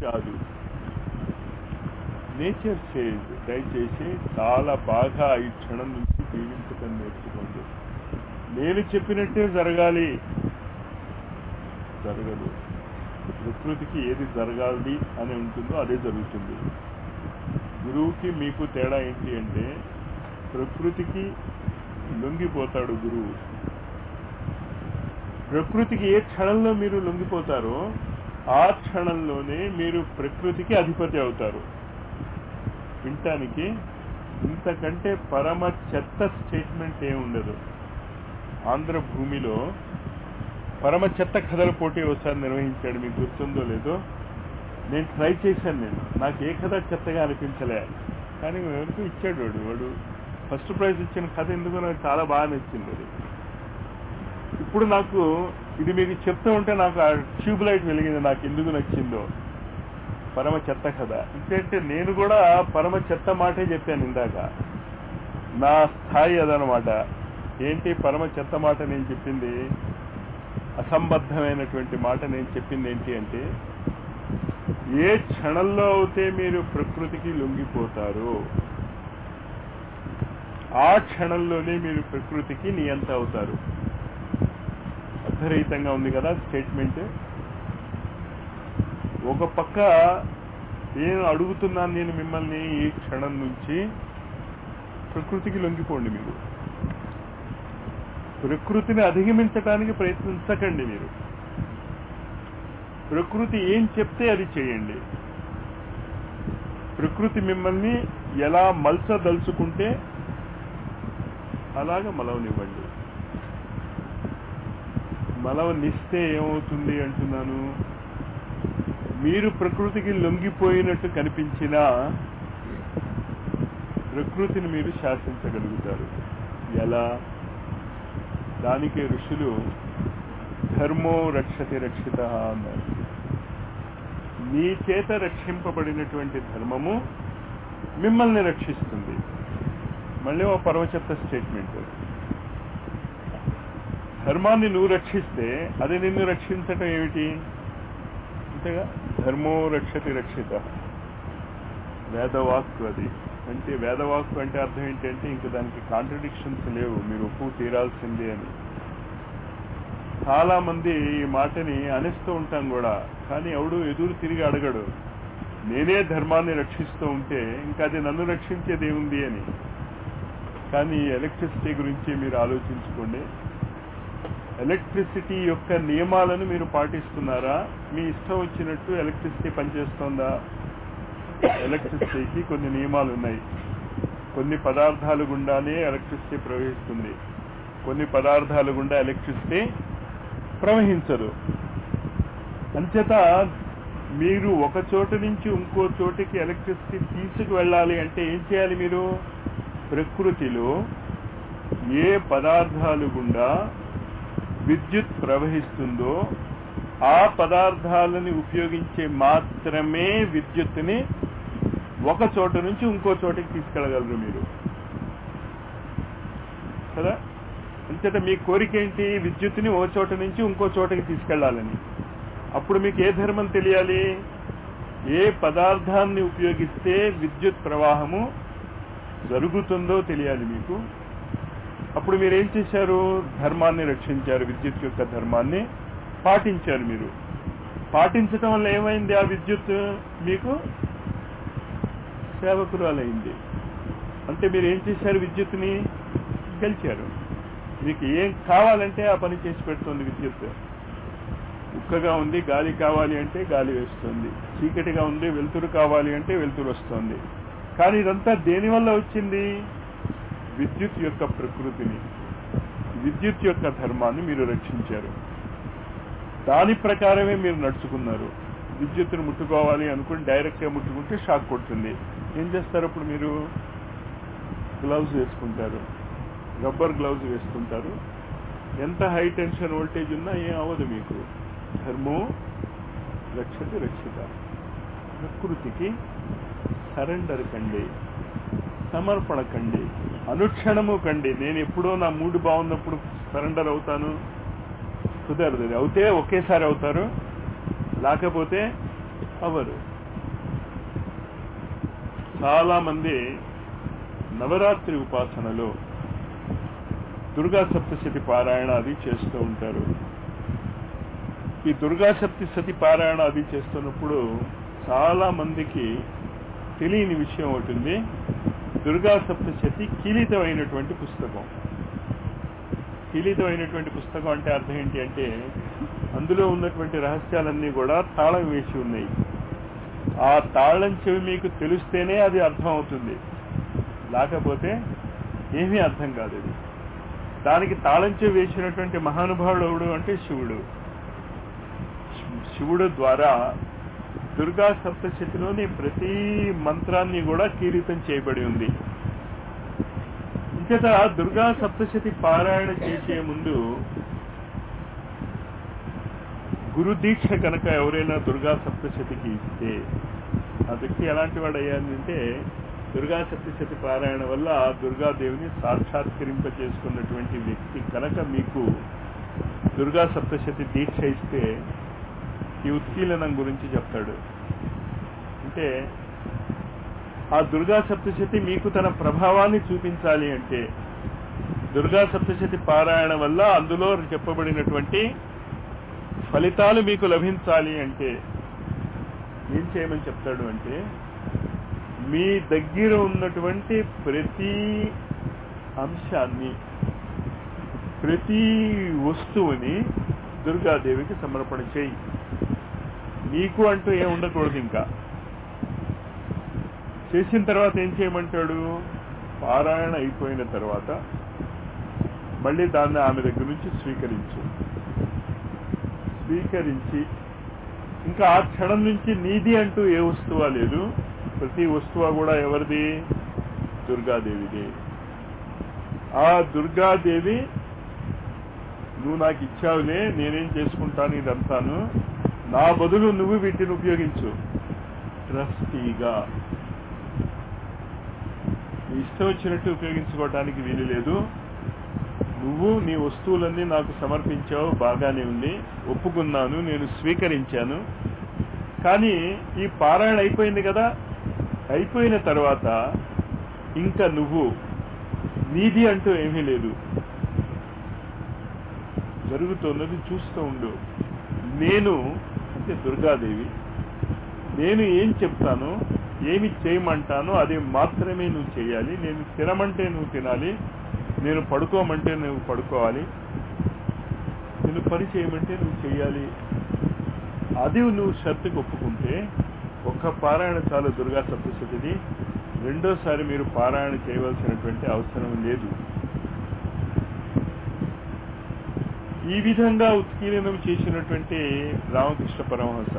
కాదు nature chase దయచేసి చాలా బాగా ఈ క్షణం నుంచి జీవించటం నేర్చుకోండి నేను చెప్పినట్టే జరగాలి జరగదు ప్రకృతికి ఏది జరగాలి అని ఉంటుందో అదే జరుగుతుంది గురువుకి మీకు తేడా ఏంటి అంటే ప్రకృతికి లొంగిపోతాడు గురువు ప్రకృతికి ఏ క్షణంలో మీరు లొంగిపోతారో ఆ క్షణంలోనే మీరు ప్రకృతికి అధిపతి అవుతారు వినటానికి ఇంతకంటే పరమ చెత్త స్టేట్మెంట్ ఏమి ఉండదు ఆంధ్ర భూమిలో పరమ చెత్త కథల పోటీ ఒకసారి నిర్వహించాడు మీకు గుర్తుందో లేదో నేను ట్రై చేశాను నేను నాకు ఏ కథ చెత్తగా అనిపించలే కానీ ఎవరికి ఇచ్చాడు వాడు వాడు ఫస్ట్ ప్రైజ్ ఇచ్చిన కథ ఎందుకు నాకు చాలా బాగా నచ్చింది అది ఇప్పుడు నాకు ఇది మీకు చెప్తూ ఉంటే నాకు ఆ ట్యూబ్ లైట్ వెలిగింది నాకు ఎందుకు నచ్చిందో పరమ చెత్త కథ ఇంకేంటే నేను కూడా పరమ చెత్త మాటే చెప్పాను ఇందాక నా స్థాయి అదనమాట ఏంటి పరమ చెత్త మాట నేను చెప్పింది అసంబద్ధమైనటువంటి మాట నేను చెప్పింది ఏంటి అంటే ఏ క్షణంలో అయితే మీరు ప్రకృతికి లొంగిపోతారో ఆ క్షణంలోనే మీరు ప్రకృతికి నియంత అవుతారు అర్థరహితంగా ఉంది కదా స్టేట్మెంట్ ఒక పక్క ఏం అడుగుతున్నాను నేను మిమ్మల్ని ఈ క్షణం నుంచి ప్రకృతికి లొంగిపోండి మీరు ప్రకృతిని అధిగమించడానికి ప్రయత్నించకండి మీరు ప్రకృతి ఏం చెప్తే అది చేయండి ప్రకృతి మిమ్మల్ని ఎలా మలసదలుచుకుంటే అలాగ మలవనివ్వండి మలవనిస్తే ఏమవుతుంది అంటున్నాను మీరు ప్రకృతికి లొంగిపోయినట్టు కనిపించినా ప్రకృతిని మీరు శాసించగలుగుతారు ఎలా దానికి ఋషులు ధర్మో రక్షతి రక్షిత అన్నారు మీ చేత రక్షింపబడినటువంటి ధర్మము మిమ్మల్ని రక్షిస్తుంది మళ్ళీ ఓ పరమచెత్త స్టేట్మెంట్ ధర్మాన్ని నువ్వు రక్షిస్తే అది నిన్ను రక్షించటం ఏమిటి అంతేగా ధర్మో రక్షతి రక్షిత వేదవాక్కు అది అంటే వేదవాక్కు అంటే అర్థం ఏంటంటే ఇంక దానికి కాంట్రడిక్షన్స్ లేవు మీరు ఒప్పు తీరాల్సిందే అని చాలా మంది ఈ మాటని అనిస్తూ ఉంటాం కూడా కానీ ఎవడు ఎదురు తిరిగి అడగడు నేనే ధర్మాన్ని రక్షిస్తూ ఉంటే ఇంకా అది నన్ను రక్షించేది ఏముంది అని కానీ ఎలక్ట్రిసిటీ గురించి మీరు ఆలోచించుకోండి ఎలక్ట్రిసిటీ యొక్క నియమాలను మీరు పాటిస్తున్నారా మీ ఇష్టం వచ్చినట్టు ఎలక్ట్రిసిటీ పనిచేస్తుందా ఎలక్ట్రిసిటీకి కొన్ని నియమాలు ఉన్నాయి కొన్ని పదార్థాలు గుండానే ఎలక్ట్రిసిటీ ప్రవహిస్తుంది కొన్ని పదార్థాలు గుండా ఎలక్ట్రిసిటీ ప్రవహించదు అంచేత మీరు ఒక చోటు నుంచి ఇంకో చోటికి ఎలక్ట్రిసిటీ తీసుకు వెళ్ళాలి అంటే ఏం చేయాలి మీరు ప్రకృతిలో ఏ పదార్థాలు గుండా విద్యుత్ ప్రవహిస్తుందో ఆ పదార్థాలని ఉపయోగించే మాత్రమే విద్యుత్తుని ఒక చోట నుంచి ఇంకో చోటికి తీసుకెళ్ళగలరు మీరు కదా అంచేత మీ కోరిక ఏంటి విద్యుత్తుని ఓ చోట నుంచి ఇంకో చోటకి తీసుకెళ్లాలని అప్పుడు మీకు ఏ ధర్మం తెలియాలి ఏ పదార్థాన్ని ఉపయోగిస్తే విద్యుత్ ప్రవాహము జరుగుతుందో తెలియాలి మీకు అప్పుడు మీరు ఏం చేశారు ధర్మాన్ని రక్షించారు విద్యుత్ యొక్క ధర్మాన్ని పాటించారు మీరు పాటించటం వల్ల ఏమైంది ఆ విద్యుత్ మీకు సేవకురాలైంది అంటే మీరు ఏం చేశారు విద్యుత్ని గెలిచారు మీకు ఏం కావాలంటే ఆ పని చేసి పెడుతుంది విద్యుత్ ఉక్కగా ఉంది గాలి కావాలి అంటే గాలి వేస్తుంది చీకటిగా ఉంది వెలుతురు కావాలి అంటే వెలుతురు వస్తుంది కానీ ఇదంతా దేని వల్ల వచ్చింది విద్యుత్ యొక్క ప్రకృతిని విద్యుత్ యొక్క ధర్మాన్ని మీరు రక్షించారు దాని ప్రకారమే మీరు నడుచుకున్నారు విద్యుత్తును ముట్టుకోవాలి అనుకుని డైరెక్ట్గా ముట్టుకుంటే షాక్ కొడుతుంది ఏం చేస్తారు అప్పుడు మీరు గ్లౌజ్ వేసుకుంటారు రబ్బర్ గ్లౌజ్ వేసుకుంటారు ఎంత హై టెన్షన్ వోల్టేజ్ ఉన్నా ఏం అవ్వదు మీకు ధర్మో రక్షతి రక్షిత ప్రకృతికి సరెండర్ కండి సమర్పణ కండి అనుక్షణము కండి నేను ఎప్పుడో నా మూడు బాగున్నప్పుడు సరెండర్ అవుతాను కుదరదు అవుతే ఒకేసారి అవుతారు లేకపోతే అవ్వరు చాలా మంది నవరాత్రి ఉపాసనలో దుర్గా సప్తశతి పారాయణ అది చేస్తూ ఉంటారు ఈ దుర్గా సప్తశతి పారాయణ అది చేస్తున్నప్పుడు చాలా మందికి తెలియని విషయం ఒకటి ఉంది దుర్గా సప్తశతి కీలితమైనటువంటి పుస్తకం కీలితమైనటువంటి పుస్తకం అంటే అర్థం ఏంటి అంటే అందులో ఉన్నటువంటి రహస్యాలన్నీ కూడా తాళం వేసి ఉన్నాయి ఆ తాళం చెవి మీకు తెలిస్తేనే అది అర్థం అవుతుంది లేకపోతే ఏమీ అర్థం కాదు ఇది దానికి తాళం చెవి వేసినటువంటి మహానుభావుడు ఎవడు అంటే శివుడు శివుడు ద్వారా దుర్గా సప్తశతిలోని ప్రతి మంత్రాన్ని కూడా కీరితం చేయబడి ఉంది ఇంకట దుర్గా సప్తశతి పారాయణ చేసే ముందు గురు దీక్ష కనుక ఎవరైనా దుర్గా సప్తశతికి ఇస్తే ఆ వ్యక్తి ఎలాంటి వాడు అయ్యానంటే దుర్గా సప్తశతి పారాయణ వల్ల దుర్గాదేవిని సాక్షాత్కరింప చేసుకున్నటువంటి వ్యక్తి కనుక మీకు దుర్గా సప్తశతి దీక్ష ఇస్తే ఈ ఉత్కీలనం గురించి చెప్తాడు అంటే ఆ దుర్గా సప్తశతి మీకు తన ప్రభావాన్ని చూపించాలి అంటే దుర్గా సప్తశతి పారాయణ వల్ల అందులో చెప్పబడినటువంటి ఫలితాలు మీకు లభించాలి అంటే ఏం చేయమని చెప్తాడు అంటే మీ దగ్గర ఉన్నటువంటి ప్రతి అంశాన్ని ప్రతి వస్తువుని దుర్గాదేవికి సమర్పణ చేయి నీకు అంటూ ఏం ఉండకూడదు ఇంకా చేసిన తర్వాత ఏం చేయమంటాడు పారాయణ అయిపోయిన తర్వాత మళ్ళీ దాన్ని ఆమె దగ్గర నుంచి స్వీకరించు స్వీకరించి ఇంకా ఆ క్షణం నుంచి నీది అంటూ ఏ వస్తువా లేదు ప్రతి వస్తువు కూడా ఎవరిది దుర్గాదేవిది ఆ దుర్గాదేవి నువ్వు నాకు ఇచ్చావులే నేనేం చేసుకుంటాను ఇదంతాను నా బదులు నువ్వు వీటిని ఉపయోగించు ట్రస్టీగా నీ ఇష్టం వచ్చినట్టు ఉపయోగించుకోవడానికి వీలు లేదు నువ్వు నీ వస్తువులన్నీ నాకు సమర్పించావు బాగానే ఉంది ఒప్పుకున్నాను నేను స్వీకరించాను కానీ ఈ పారాయణ అయిపోయింది కదా అయిపోయిన తర్వాత ఇంకా నువ్వు నీది అంటూ ఏమీ లేదు జరుగుతున్నది చూస్తూ ఉండు నేను అంటే దుర్గాదేవి నేను ఏం చెప్తాను ఏమి చేయమంటానో అది మాత్రమే నువ్వు చేయాలి నేను తినమంటే నువ్వు తినాలి నేను పడుకోమంటే నువ్వు పడుకోవాలి నేను పని చేయమంటే నువ్వు చేయాలి అది నువ్వు షరతుకు ఒప్పుకుంటే ఒక్క పారాయణ చాలు దుర్గా సప్తశతిది రెండోసారి మీరు పారాయణ చేయవలసినటువంటి అవసరం లేదు ఈ విధంగా ఉత్కీర్ణం చేసినటువంటి రామకృష్ణ పరమహంస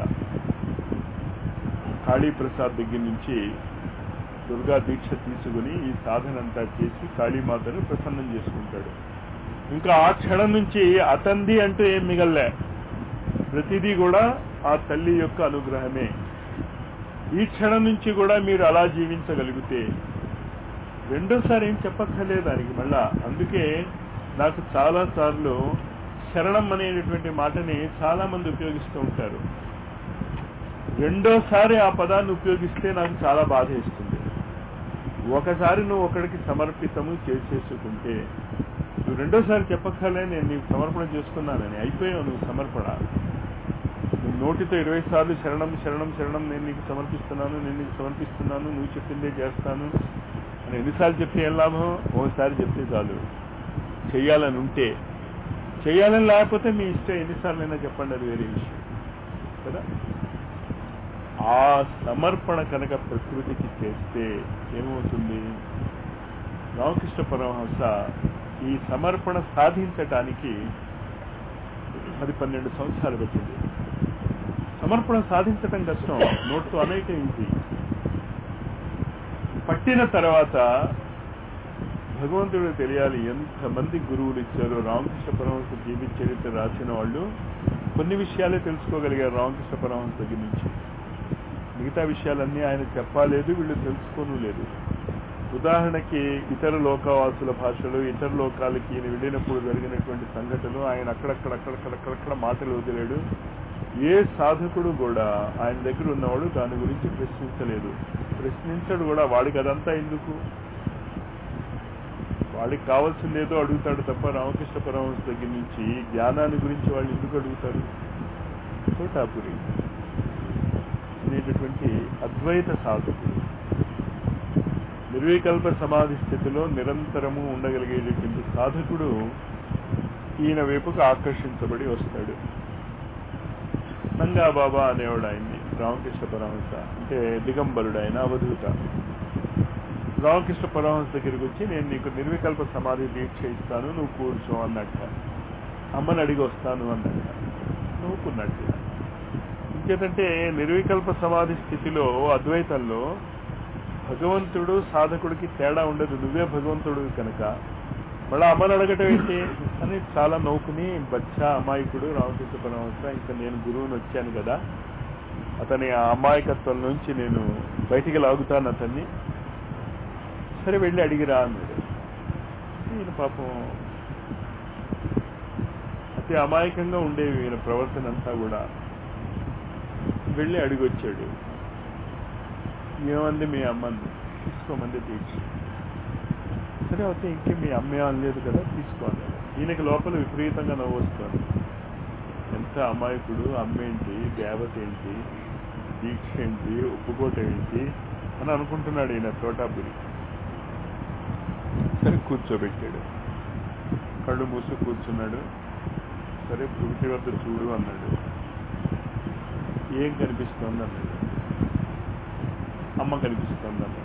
కాళీప్రసాద్ దగ్గర నుంచి దుర్గా దీక్ష తీసుకుని ఈ సాధన అంతా చేసి కాళీమాతను ప్రసన్నం చేసుకుంటాడు ఇంకా ఆ క్షణం నుంచి అతంది అంటూ ఏం మిగల్లే ప్రతిదీ కూడా ఆ తల్లి యొక్క అనుగ్రహమే ఈ క్షణం నుంచి కూడా మీరు అలా జీవించగలిగితే రెండోసారి ఏం చెప్పక్కర్లేదు దానికి మళ్ళా అందుకే నాకు చాలా సార్లు శరణం అనేటటువంటి మాటని చాలా మంది ఉపయోగిస్తూ ఉంటారు రెండోసారి ఆ పదాన్ని ఉపయోగిస్తే నాకు చాలా బాధ ఇస్తుంది ఒకసారి నువ్వు ఒకడికి సమర్పితము చేసేసుకుంటే నువ్వు రెండోసారి చెప్పక్కర్లే నేను నీకు సమర్పణ చేసుకున్నానని అయిపోయావు నువ్వు సమర్పణ నువ్వు నోటితో ఇరవై సార్లు శరణం శరణం శరణం నేను నీకు సమర్పిస్తున్నాను నేను నీకు సమర్పిస్తున్నాను నువ్వు చెప్పిందే చేస్తాను అని ఎన్నిసార్లు చెప్తే ఏం లాభం ఒకసారి చెప్తే చాలు చెయ్యాలని ఉంటే చెయ్యాలని లేకపోతే మీ ఇష్టం ఎన్నిసార్లైనా చెప్పండి అది వేరే విషయం కదా ఆ సమర్పణ కనుక ప్రకృతికి చేస్తే ఏమవుతుంది రామకృష్ణ పరమహంస ఈ సమర్పణ సాధించటానికి అది పన్నెండు సంవత్సరాలు పట్టింది సమర్పణ సాధించటం కష్టం నోట్తో అనేక ఈజీ పట్టిన తర్వాత భగవంతుడు తెలియాలి ఎంతమంది గురువులు ఇచ్చారో రామకృష్ణ పరమహంస జీవిత చరిత్ర రాసిన వాళ్ళు కొన్ని విషయాలే తెలుసుకోగలిగారు రామకృష్ణ పరమహంస దగ్గర నుంచి మిగతా విషయాలన్నీ ఆయన చెప్పలేదు వీళ్ళు తెలుసుకోను లేదు ఉదాహరణకి ఇతర లోకవాసుల భాషలు ఇతర లోకాలకి ఈయన వెళ్ళినప్పుడు జరిగినటువంటి సంఘటనలు ఆయన అక్కడక్కడ అక్కడక్కడక్కడక్కడ మాటలు వదిలాడు ఏ సాధకుడు కూడా ఆయన దగ్గర ఉన్నవాడు దాని గురించి ప్రశ్నించలేదు ప్రశ్నించడు కూడా వాడికి అదంతా ఎందుకు వాడికి కావాల్సింది ఏదో అడుగుతాడు తప్ప రామకృష్ణ పరమహంస దగ్గర నుంచి జ్ఞానాన్ని గురించి వాళ్ళు ఎందుకు అడుగుతారు తోటాపురి అనేటటువంటి అద్వైత సాధకుడు నిర్వికల్ప సమాధి స్థితిలో నిరంతరము ఉండగలిగేటటువంటి సాధకుడు ఈయన వైపుకు ఆకర్షించబడి వస్తాడు నంగాబాబా అనేవాడు ఆయన్ని రామకృష్ణ పరమహంస అంటే దిగంబరుడు ఆయన అవధూత రామకృష్ణ పరమహంస దగ్గరికి వచ్చి నేను నీకు నిర్వికల్ప సమాధి దీక్ష ఇస్తాను నువ్వు కూర్చో అన్నట్ట అమ్మని అడిగి వస్తాను అన్నట్ట నవ్వుకున్నట్టు ఇంకేంటంటే నిర్వికల్ప సమాధి స్థితిలో అద్వైతంలో భగవంతుడు సాధకుడికి తేడా ఉండదు నువ్వే భగవంతుడు కనుక మళ్ళీ అమ్మని అడగటం ఏంటి అని చాలా నవ్వుకుని బచ్చా అమాయకుడు రామకృష్ణ పరమహంస ఇంకా నేను గురువుని వచ్చాను కదా అతని ఆ అమాయకత్వం నుంచి నేను బయటికి లాగుతాను అతన్ని సరే వెళ్ళి అడిగిరా అన్నాడు ఈయన పాపం అతి అమాయకంగా ఉండేవి ఈయన ప్రవర్తన అంతా కూడా వెళ్ళి అడిగి వచ్చాడు ఏమంది మీ అమ్మని తీసుకోమంది తీర్చి సరే అయితే ఇంకే మీ అమ్మే అనలేదు కదా తీసుకోండి ఈయనకి లోపల విపరీతంగా నవ్వు వస్తుంది ఎంత అమాయకుడు అమ్మేంటి దేవత ఏంటి దీక్ష ఏంటి ఒప్పుకోటం ఏంటి అని అనుకుంటున్నాడు ఈయన తోటాపురి సరే కూర్చోబెట్టాడు కళ్ళు మూసి కూర్చున్నాడు సరే పురుటి వద్ద చూడు అన్నాడు ఏం కనిపిస్తోంది అన్నాడు అమ్మ కనిపిస్తోంది అన్నాడు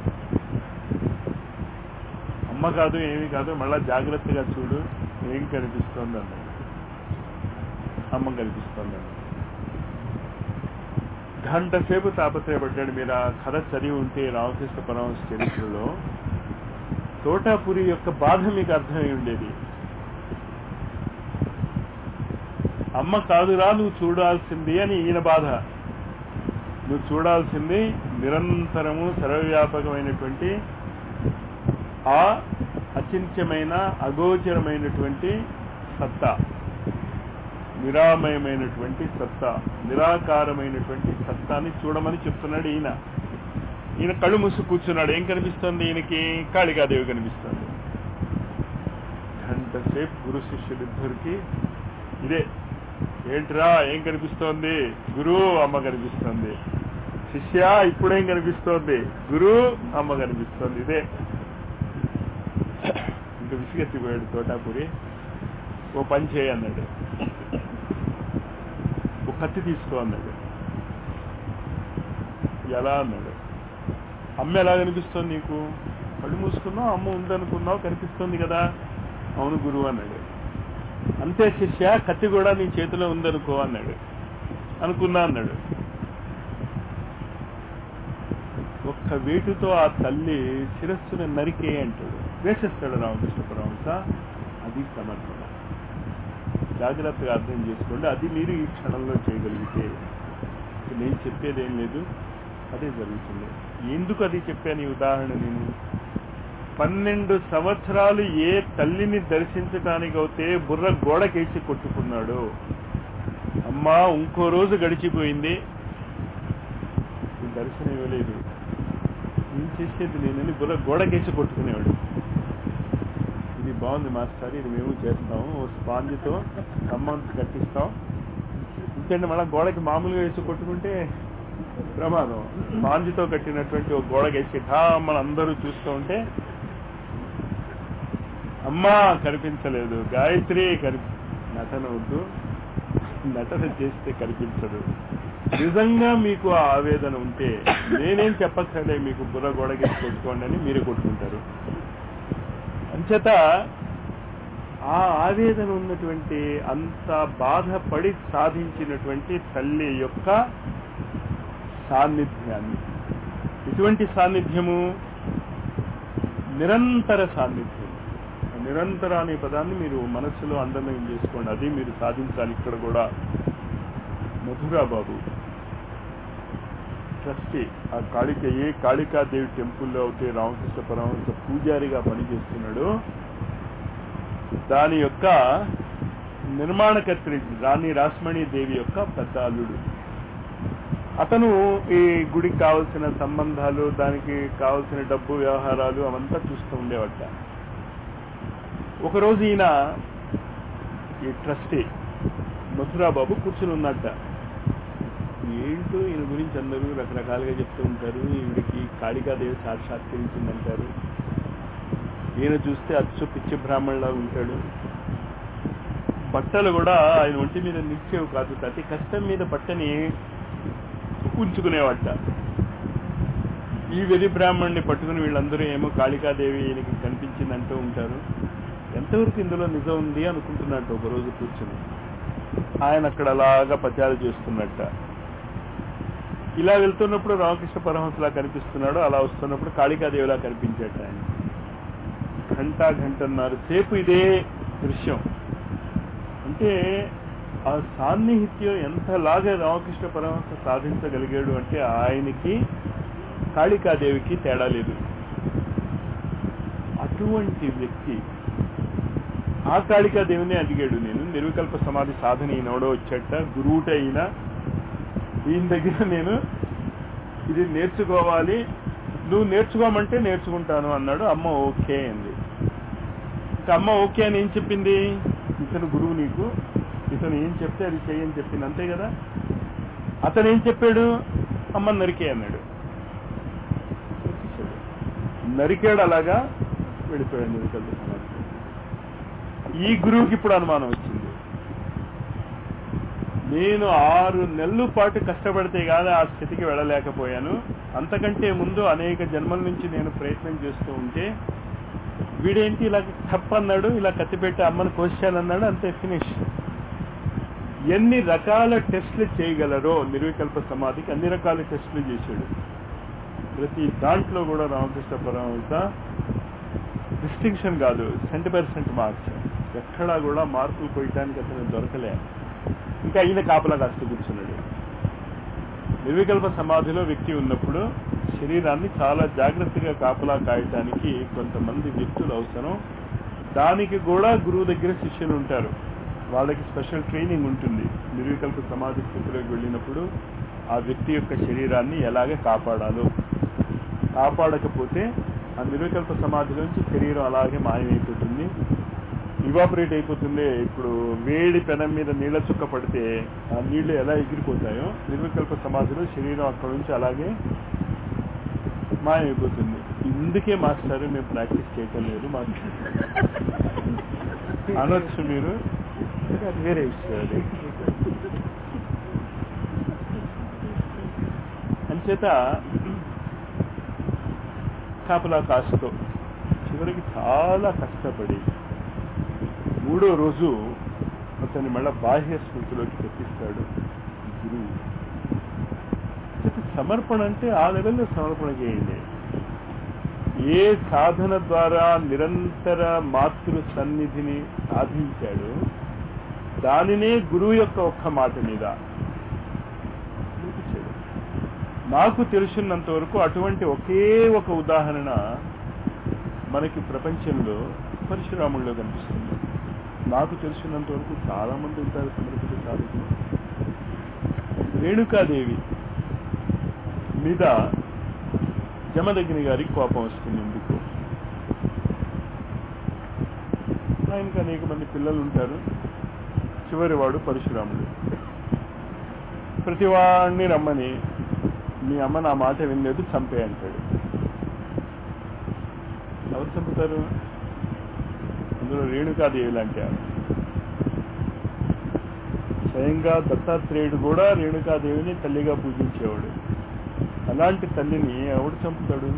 అమ్మ కాదు ఏమి కాదు మళ్ళా జాగ్రత్తగా చూడు ఏం కనిపిస్తోంది అన్నాడు అమ్మ కనిపిస్తోంది అన్నాడు గంట సేపు తాపత్రయపడ్డాడు మీరు ఆ కథ చదివి ఉంటే రామకృష్ణ పరమహంస చరిత్రలో తోటాపురి యొక్క బాధ మీకు అర్థమై ఉండేది అమ్మ కాదురా నువ్వు చూడాల్సింది అని ఈయన బాధ నువ్వు చూడాల్సింది నిరంతరము సర్వవ్యాపకమైనటువంటి ఆ అచింత్యమైన అగోచరమైనటువంటి సత్తా నిరామయమైనటువంటి సత్తా నిరాకారమైనటువంటి సత్తాని చూడమని చెప్తున్నాడు ఈయన ఈయన కళ్ళు మూసి కూర్చున్నాడు ఏం కనిపిస్తుంది ఈయనకి కాళికాదేవి కనిపిస్తుంది గంట సేపు గురు శిష్యులిద్దరికి ఇదే ఏంట్రా ఏం కనిపిస్తోంది గురు అమ్మ కనిపిస్తోంది శిష్య ఇప్పుడేం కనిపిస్తోంది గురు అమ్మ కనిపిస్తోంది ఇదే ఇంకా విసిగెత్తిపోయాడు తోటాపురి ఓ పని చేయి అన్నాడు ఓ కత్తి తీసుకో అన్నాడు ఎలా అన్నాడు అమ్మ ఎలా కనిపిస్తోంది నీకు కళ్ళు మూసుకున్నావు అమ్మ ఉందనుకున్నావు కనిపిస్తోంది కదా అవును గురువు అన్నాడు అంతే శిష్య కత్తి కూడా నీ చేతిలో ఉందనుకో అన్నాడు అనుకున్నా అన్నాడు ఒక్క వేటుతో ఆ తల్లి శిరస్సును నరికే అంటాడు వేసేస్తాడు రామకృష్ణ పరమహంస అది సమర్థన జాగ్రత్తగా అర్థం చేసుకోండి అది మీరు ఈ క్షణంలో చేయగలిగితే నేను చెప్పేది ఏం లేదు అదే జరుగుతుంది ఎందుకు అది చెప్పాను ఈ ఉదాహరణ నేను పన్నెండు సంవత్సరాలు ఏ తల్లిని దర్శించటానికి అయితే బుర్ర గోడకేసి కొట్టుకున్నాడు అమ్మా ఇంకో రోజు గడిచిపోయింది ఈ దర్శనం ఇవ్వలేదు ఏం చేసేది నేనని బుర్ర గోడకేసి కొట్టుకునేవాడు ఇది బాగుంది మాస్టర్ ఇది మేము చేస్తాము ఓ స్పాంజ్తో ఖమ్మం కట్టిస్తాం ఇంకంటే మళ్ళీ గోడకి మామూలుగా వేసి కొట్టుకుంటే ప్రమాదం స్పాంజ్తో కట్టినటువంటి ఒక గోడకేసి ఠామ్మని అందరూ చూస్తూ ఉంటే అమ్మా కనిపించలేదు గాయత్రి కనిపి నటన వద్దు నటన చేస్తే కనిపించదు నిజంగా మీకు ఆ ఆవేదన ఉంటే నేనేం చెప్పక్కర్లే మీకు బుర్ర గోడకి కొట్టుకోండి అని మీరే కొట్టుకుంటారు అంచేత ఆ ఆవేదన ఉన్నటువంటి అంత బాధపడి సాధించినటువంటి తల్లి యొక్క సాన్నిధ్యాన్ని ఇటువంటి సాన్నిధ్యము నిరంతర సాన్నిధ్యం నిరంతర అనే పదాన్ని మీరు మనస్సులో అండర్లైన్ చేసుకోండి అది మీరు సాధించాలి ఇక్కడ కూడా మధురా బాబు ట్రస్టీ ఆ కాళిక ఏ కాళికాదేవి టెంపుల్లో అయితే రామకృష్ణ పరమహంస పూజారిగా పనిచేస్తున్నాడు దాని యొక్క నిర్మాణకర్త్రి రాణి రాస్మణి దేవి యొక్క పెద్ద అల్లుడు అతను ఈ గుడికి కావలసిన సంబంధాలు దానికి కావలసిన డబ్బు వ్యవహారాలు అవంతా చూస్తూ ఉండేవట ఒకరోజు ఈయన ఈ ట్రస్టీ మథురాబాబు కూర్చుని ఉన్నట్ట ఏంటో ఈయన గురించి అందరూ రకరకాలుగా చెప్తూ ఉంటారు ఈవిడికి కాళికాదేవి సాక్షాత్కరించిందంటారు ఈయన చూస్తే అచ్చు పిచ్చి బ్రాహ్మణులా ఉంటాడు బట్టలు కూడా ఆయన ఒంటి మీద నిచ్చేవి కాదు అతి కష్టం మీద బట్టని ఉంచుకునేవట ఈ వెది బ్రాహ్మణ్ణి పట్టుకుని వీళ్ళందరూ ఏమో కాళికాదేవి ఈయనకి కనిపించిందంటూ ఉంటారు ఎంతవరకు ఇందులో నిజం ఉంది అనుకుంటున్నట్టు ఒకరోజు కూర్చుని ఆయన అక్కడ అలాగా పచారు చేస్తున్నట్ట ఇలా వెళ్తున్నప్పుడు రామకృష్ణ పరమహంసలా కనిపిస్తున్నాడు అలా వస్తున్నప్పుడు కాళికాదేవిలా కనిపించాడు ఆయన గంట గంటన్నర సేపు ఇదే దృశ్యం అంటే ఆ సాన్నిహిత్యం ఎంతలాగా రామకృష్ణ పరమహంస సాధించగలిగాడు అంటే ఆయనకి కాళికాదేవికి తేడా లేదు అటువంటి వ్యక్తి ఆ కాళికాదేవిని అడిగాడు నేను నిర్వికల్ప సమాధి సాధన ఈయనవడో వచ్చేట గురువుట అయినా ఈయన దగ్గర నేను ఇది నేర్చుకోవాలి నువ్వు నేర్చుకోమంటే నేర్చుకుంటాను అన్నాడు అమ్మ ఓకే అంది ఇంకా అమ్మ ఓకే అని ఏం చెప్పింది ఇతను గురువు నీకు ఇతను ఏం చెప్తే అది చేయని చెప్పింది అంతే కదా అతను ఏం చెప్పాడు అమ్మ నరికే అన్నాడు నరికాడు అలాగా వెళ్ళిపోయాడు నిర్వికల్ప సమాధి ఈ గురువుకి ఇప్పుడు అనుమానం వచ్చింది నేను ఆరు నెలల పాటు కష్టపడితే కాదు ఆ స్థితికి వెళ్ళలేకపోయాను అంతకంటే ముందు అనేక జన్మల నుంచి నేను ప్రయత్నం చేస్తూ ఉంటే వీడేంటి ఇలా తప్పన్నాడు ఇలా కత్తిపెట్టి అమ్మను కోసానన్నాడు అంతే ఫినిష్ ఎన్ని రకాల టెస్టులు చేయగలరో నిర్వికల్ప సమాధికి అన్ని రకాల టెస్టులు చేశాడు ప్రతి దాంట్లో కూడా రామకృష్ణ పరమహంస డిస్టింక్షన్ కాదు సెంట్ పర్సెంట్ మార్క్స్ ఎక్కడా కూడా మార్కులు కొయ్యడానికి అతను దొరకలే ఇంకా ఈయన కాపలా కాస్తూ కూర్చున్నాడు నిర్వికల్ప సమాధిలో వ్యక్తి ఉన్నప్పుడు శరీరాన్ని చాలా జాగ్రత్తగా కాపలా కాయటానికి కొంతమంది వ్యక్తులు అవసరం దానికి కూడా గురువు దగ్గర శిష్యులు ఉంటారు వాళ్ళకి స్పెషల్ ట్రైనింగ్ ఉంటుంది నిర్వికల్ప సమాధి స్థితిలోకి వెళ్ళినప్పుడు ఆ వ్యక్తి యొక్క శరీరాన్ని ఎలాగ కాపాడాలో కాపాడకపోతే ఆ నిర్వికల్ప సమాధిలోంచి శరీరం అలాగే మాయమైపోతుంది ఇవాపరేట్ అయిపోతుంది ఇప్పుడు వేడి పెనం మీద నీళ్ళ చుక్క పడితే ఆ నీళ్లు ఎలా ఎగిరిపోతాయో నిర్వికల్ప సమాధిలో శరీరం అక్కడ నుంచి అలాగే మాయమైపోతుంది ఇందుకే మాస్టర్ మేము ప్రాక్టీస్ చేయటం లేదు మాకు అనొచ్చు మీరు అది వేరే విషయం అది అంచేత కాపలా కాస్తో చివరికి చాలా కష్టపడి మూడో రోజు అతన్ని మళ్ళా బాహ్య స్మృతిలోకి తెప్పిస్తాడు గురువు అయితే సమర్పణ అంటే ఆ లెవెల్లో సమర్పణ చేయండి ఏ సాధన ద్వారా నిరంతర మాతృ సన్నిధిని సాధించాడు దానినే గురువు యొక్క ఒక్క మాట మీద చూపించాడు నాకు తెలిసినంత వరకు అటువంటి ఒకే ఒక ఉదాహరణ మనకి ప్రపంచంలో పరశురాముల్లో కనిపిస్తుంది నాకు తెలిసినంత వరకు చాలా మంది ఉంటారు సమర్పిత సాధకులు రేణుకాదేవి మీద జమదగ్ని గారికి కోపం వస్తుంది ఎందుకు ఆయనకు అనేక మంది పిల్లలు ఉంటారు చివరి వాడు పరశురాముడు ప్రతివాడిని రమ్మని మీ అమ్మ నా మాట వినలేదు చంపే అంటాడు ఎవరు చంపుతారు అందులో రేణుకాదేవి లాంటి ఆమె స్వయంగా దత్తాత్రేయుడు కూడా రేణుకాదేవిని తల్లిగా పూజించేవాడు అలాంటి తల్లిని ఎవడు చంపుతాడు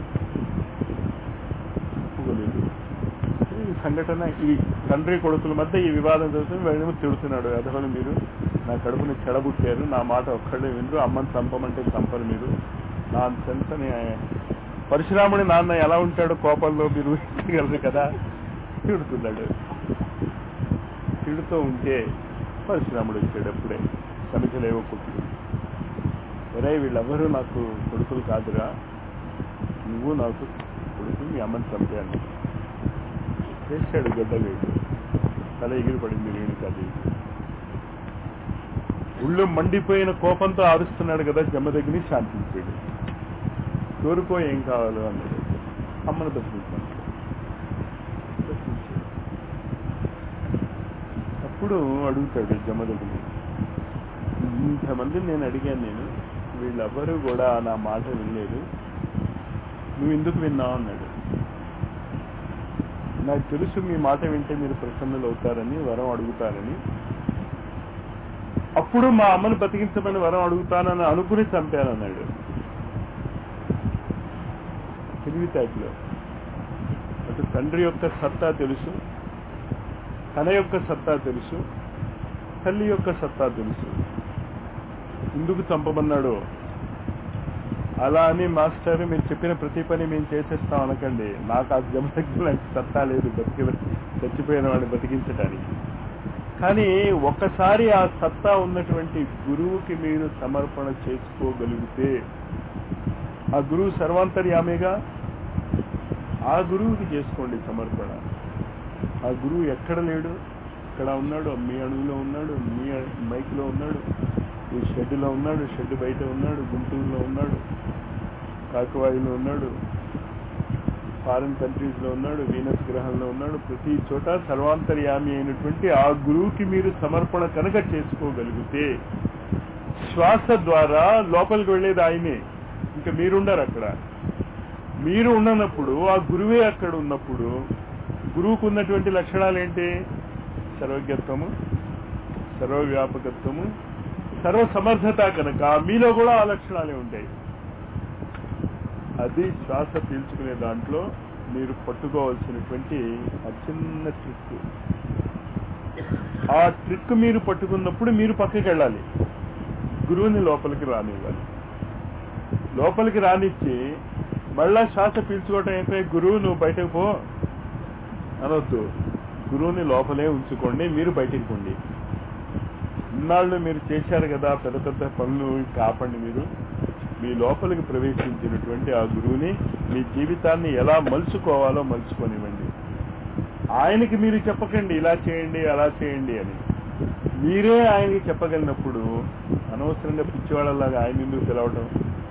ఒప్పుకోలేదు ఈ సంఘటన ఈ తండ్రి కొడుకుల మధ్య ఈ వివాదం జరుగుతుంది వీళ్ళేమో తిడుతున్నాడు అదొకరు మీరు నా కడుపుని చెడబుట్టారు నా మాట ఒక్కడే వినరు అమ్మని చంపమంటే చంపరు మీరు నా సెన్స్ అని పరశురాముడి నాన్న ఎలా ఉంటాడో కోపంలో మీరు ఊహించగలరు కదా తిడుతున్నాడు తిడుతూ ఉంటే పరశురాముడు వచ్చాడు అప్పుడే సమిధలేవో కొట్టుడు ఒరే వీళ్ళెవరూ నాకు కొడుకులు కాదురా నువ్వు నాకు కొడుకు మీ అమ్మని చంపాను చేశాడు గడ్డ వేడు తల ఎగిరి పడింది రేణుకాదేవి ఉళ్ళు మండిపోయిన కోపంతో ఆరుస్తున్నాడు కదా జమదగ్ని శాంతించాడు కోరుకో ఏం కావాలో అన్నాడు అమ్మను బతికించాను బతికించాడు. అప్పుడు అడుగుతాడు జమదగ్ని ఇంతమంది నేను అడిగాను నేను వీళ్ళెవ్వరూ కూడా నా మాట వినలేదు నువ్వు ఎందుకు విన్నావు అన్నాడు నాకు తెలుసు మీ మాట వింటే మీరు ప్రసన్నులు అవుతారని వరం అడుగుతారని అప్పుడు మా అమ్మను బతికించమని వరం అడుగుతానని అనుకుని చంపానన్నాడు తెలివితేటలో అటు తండ్రి యొక్క సత్తా తెలుసు తన యొక్క సత్తా తెలుసు తల్లి యొక్క సత్తా తెలుసు ఎందుకు చంపమన్నాడు అలా అని మాస్టర్ మీరు చెప్పిన ప్రతి పని మేము చేసేస్తాం అనకండి నాకు ఆ జమదగ్ని సత్తా లేదు బతికి చచ్చిపోయిన వాడిని బతికించడానికి కానీ ఒక్కసారి ఆ సత్తా ఉన్నటువంటి గురువుకి మీరు సమర్పణ చేసుకోగలిగితే ఆ గురువు సర్వాంతర్యామేగా ఆ గురువుకి చేసుకోండి సమర్పణ ఆ గురువు ఎక్కడ లేడు ఇక్కడ ఉన్నాడు మీ అణువులో ఉన్నాడు మీ మైక్లో ఉన్నాడు ఈ షెడ్లో ఉన్నాడు షెడ్ బయట ఉన్నాడు గుంటూరులో ఉన్నాడు కాకవాయిలో ఉన్నాడు ఫారిన్ కంట్రీస్ లో ఉన్నాడు వీనస్ గ్రహంలో ఉన్నాడు ప్రతి చోట సర్వాంతర్యామి అయినటువంటి ఆ గురువుకి మీరు సమర్పణ కనుక చేసుకోగలిగితే శ్వాస ద్వారా లోపలికి వెళ్ళేది ఆయనే ఇంకా మీరుండరు అక్కడ మీరు ఉండనప్పుడు ఆ గురువే అక్కడ ఉన్నప్పుడు గురువుకు ఉన్నటువంటి లక్షణాలు ఏంటి సర్వజ్ఞత్వము సర్వవ్యాపకత్వము సర్వ సమర్థత కనుక మీలో కూడా ఆ లక్షణాలే ఉంటాయి అది శ్వాస పీల్చుకునే దాంట్లో మీరు పట్టుకోవాల్సినటువంటి ఆ చిన్న ట్రిక్ ఆ ట్రిక్ మీరు పట్టుకున్నప్పుడు మీరు పక్కకి వెళ్ళాలి గురువుని లోపలికి రానివ్వాలి లోపలికి రానిచ్చి మళ్ళా శ్వాస పీల్చుకోవటం అయితే గురువు నువ్వు బయటకు పో అనొద్దు గురువుని లోపలే ఉంచుకోండి మీరు బయటికి పోండి ఇన్నాళ్ళు మీరు చేశారు కదా పెద్ద పెద్ద పనులు కాపండి మీరు మీ లోపలికి ప్రవేశించినటువంటి ఆ గురువుని మీ జీవితాన్ని ఎలా మలుచుకోవాలో మలుచుకొనివ్వండి ఆయనకి మీరు చెప్పకండి ఇలా చేయండి అలా చేయండి అని మీరే ఆయనకి చెప్పగలిగినప్పుడు అనవసరంగా పిచ్చివాళ్ళలాగా ఆయన ఎందుకు పిలవటం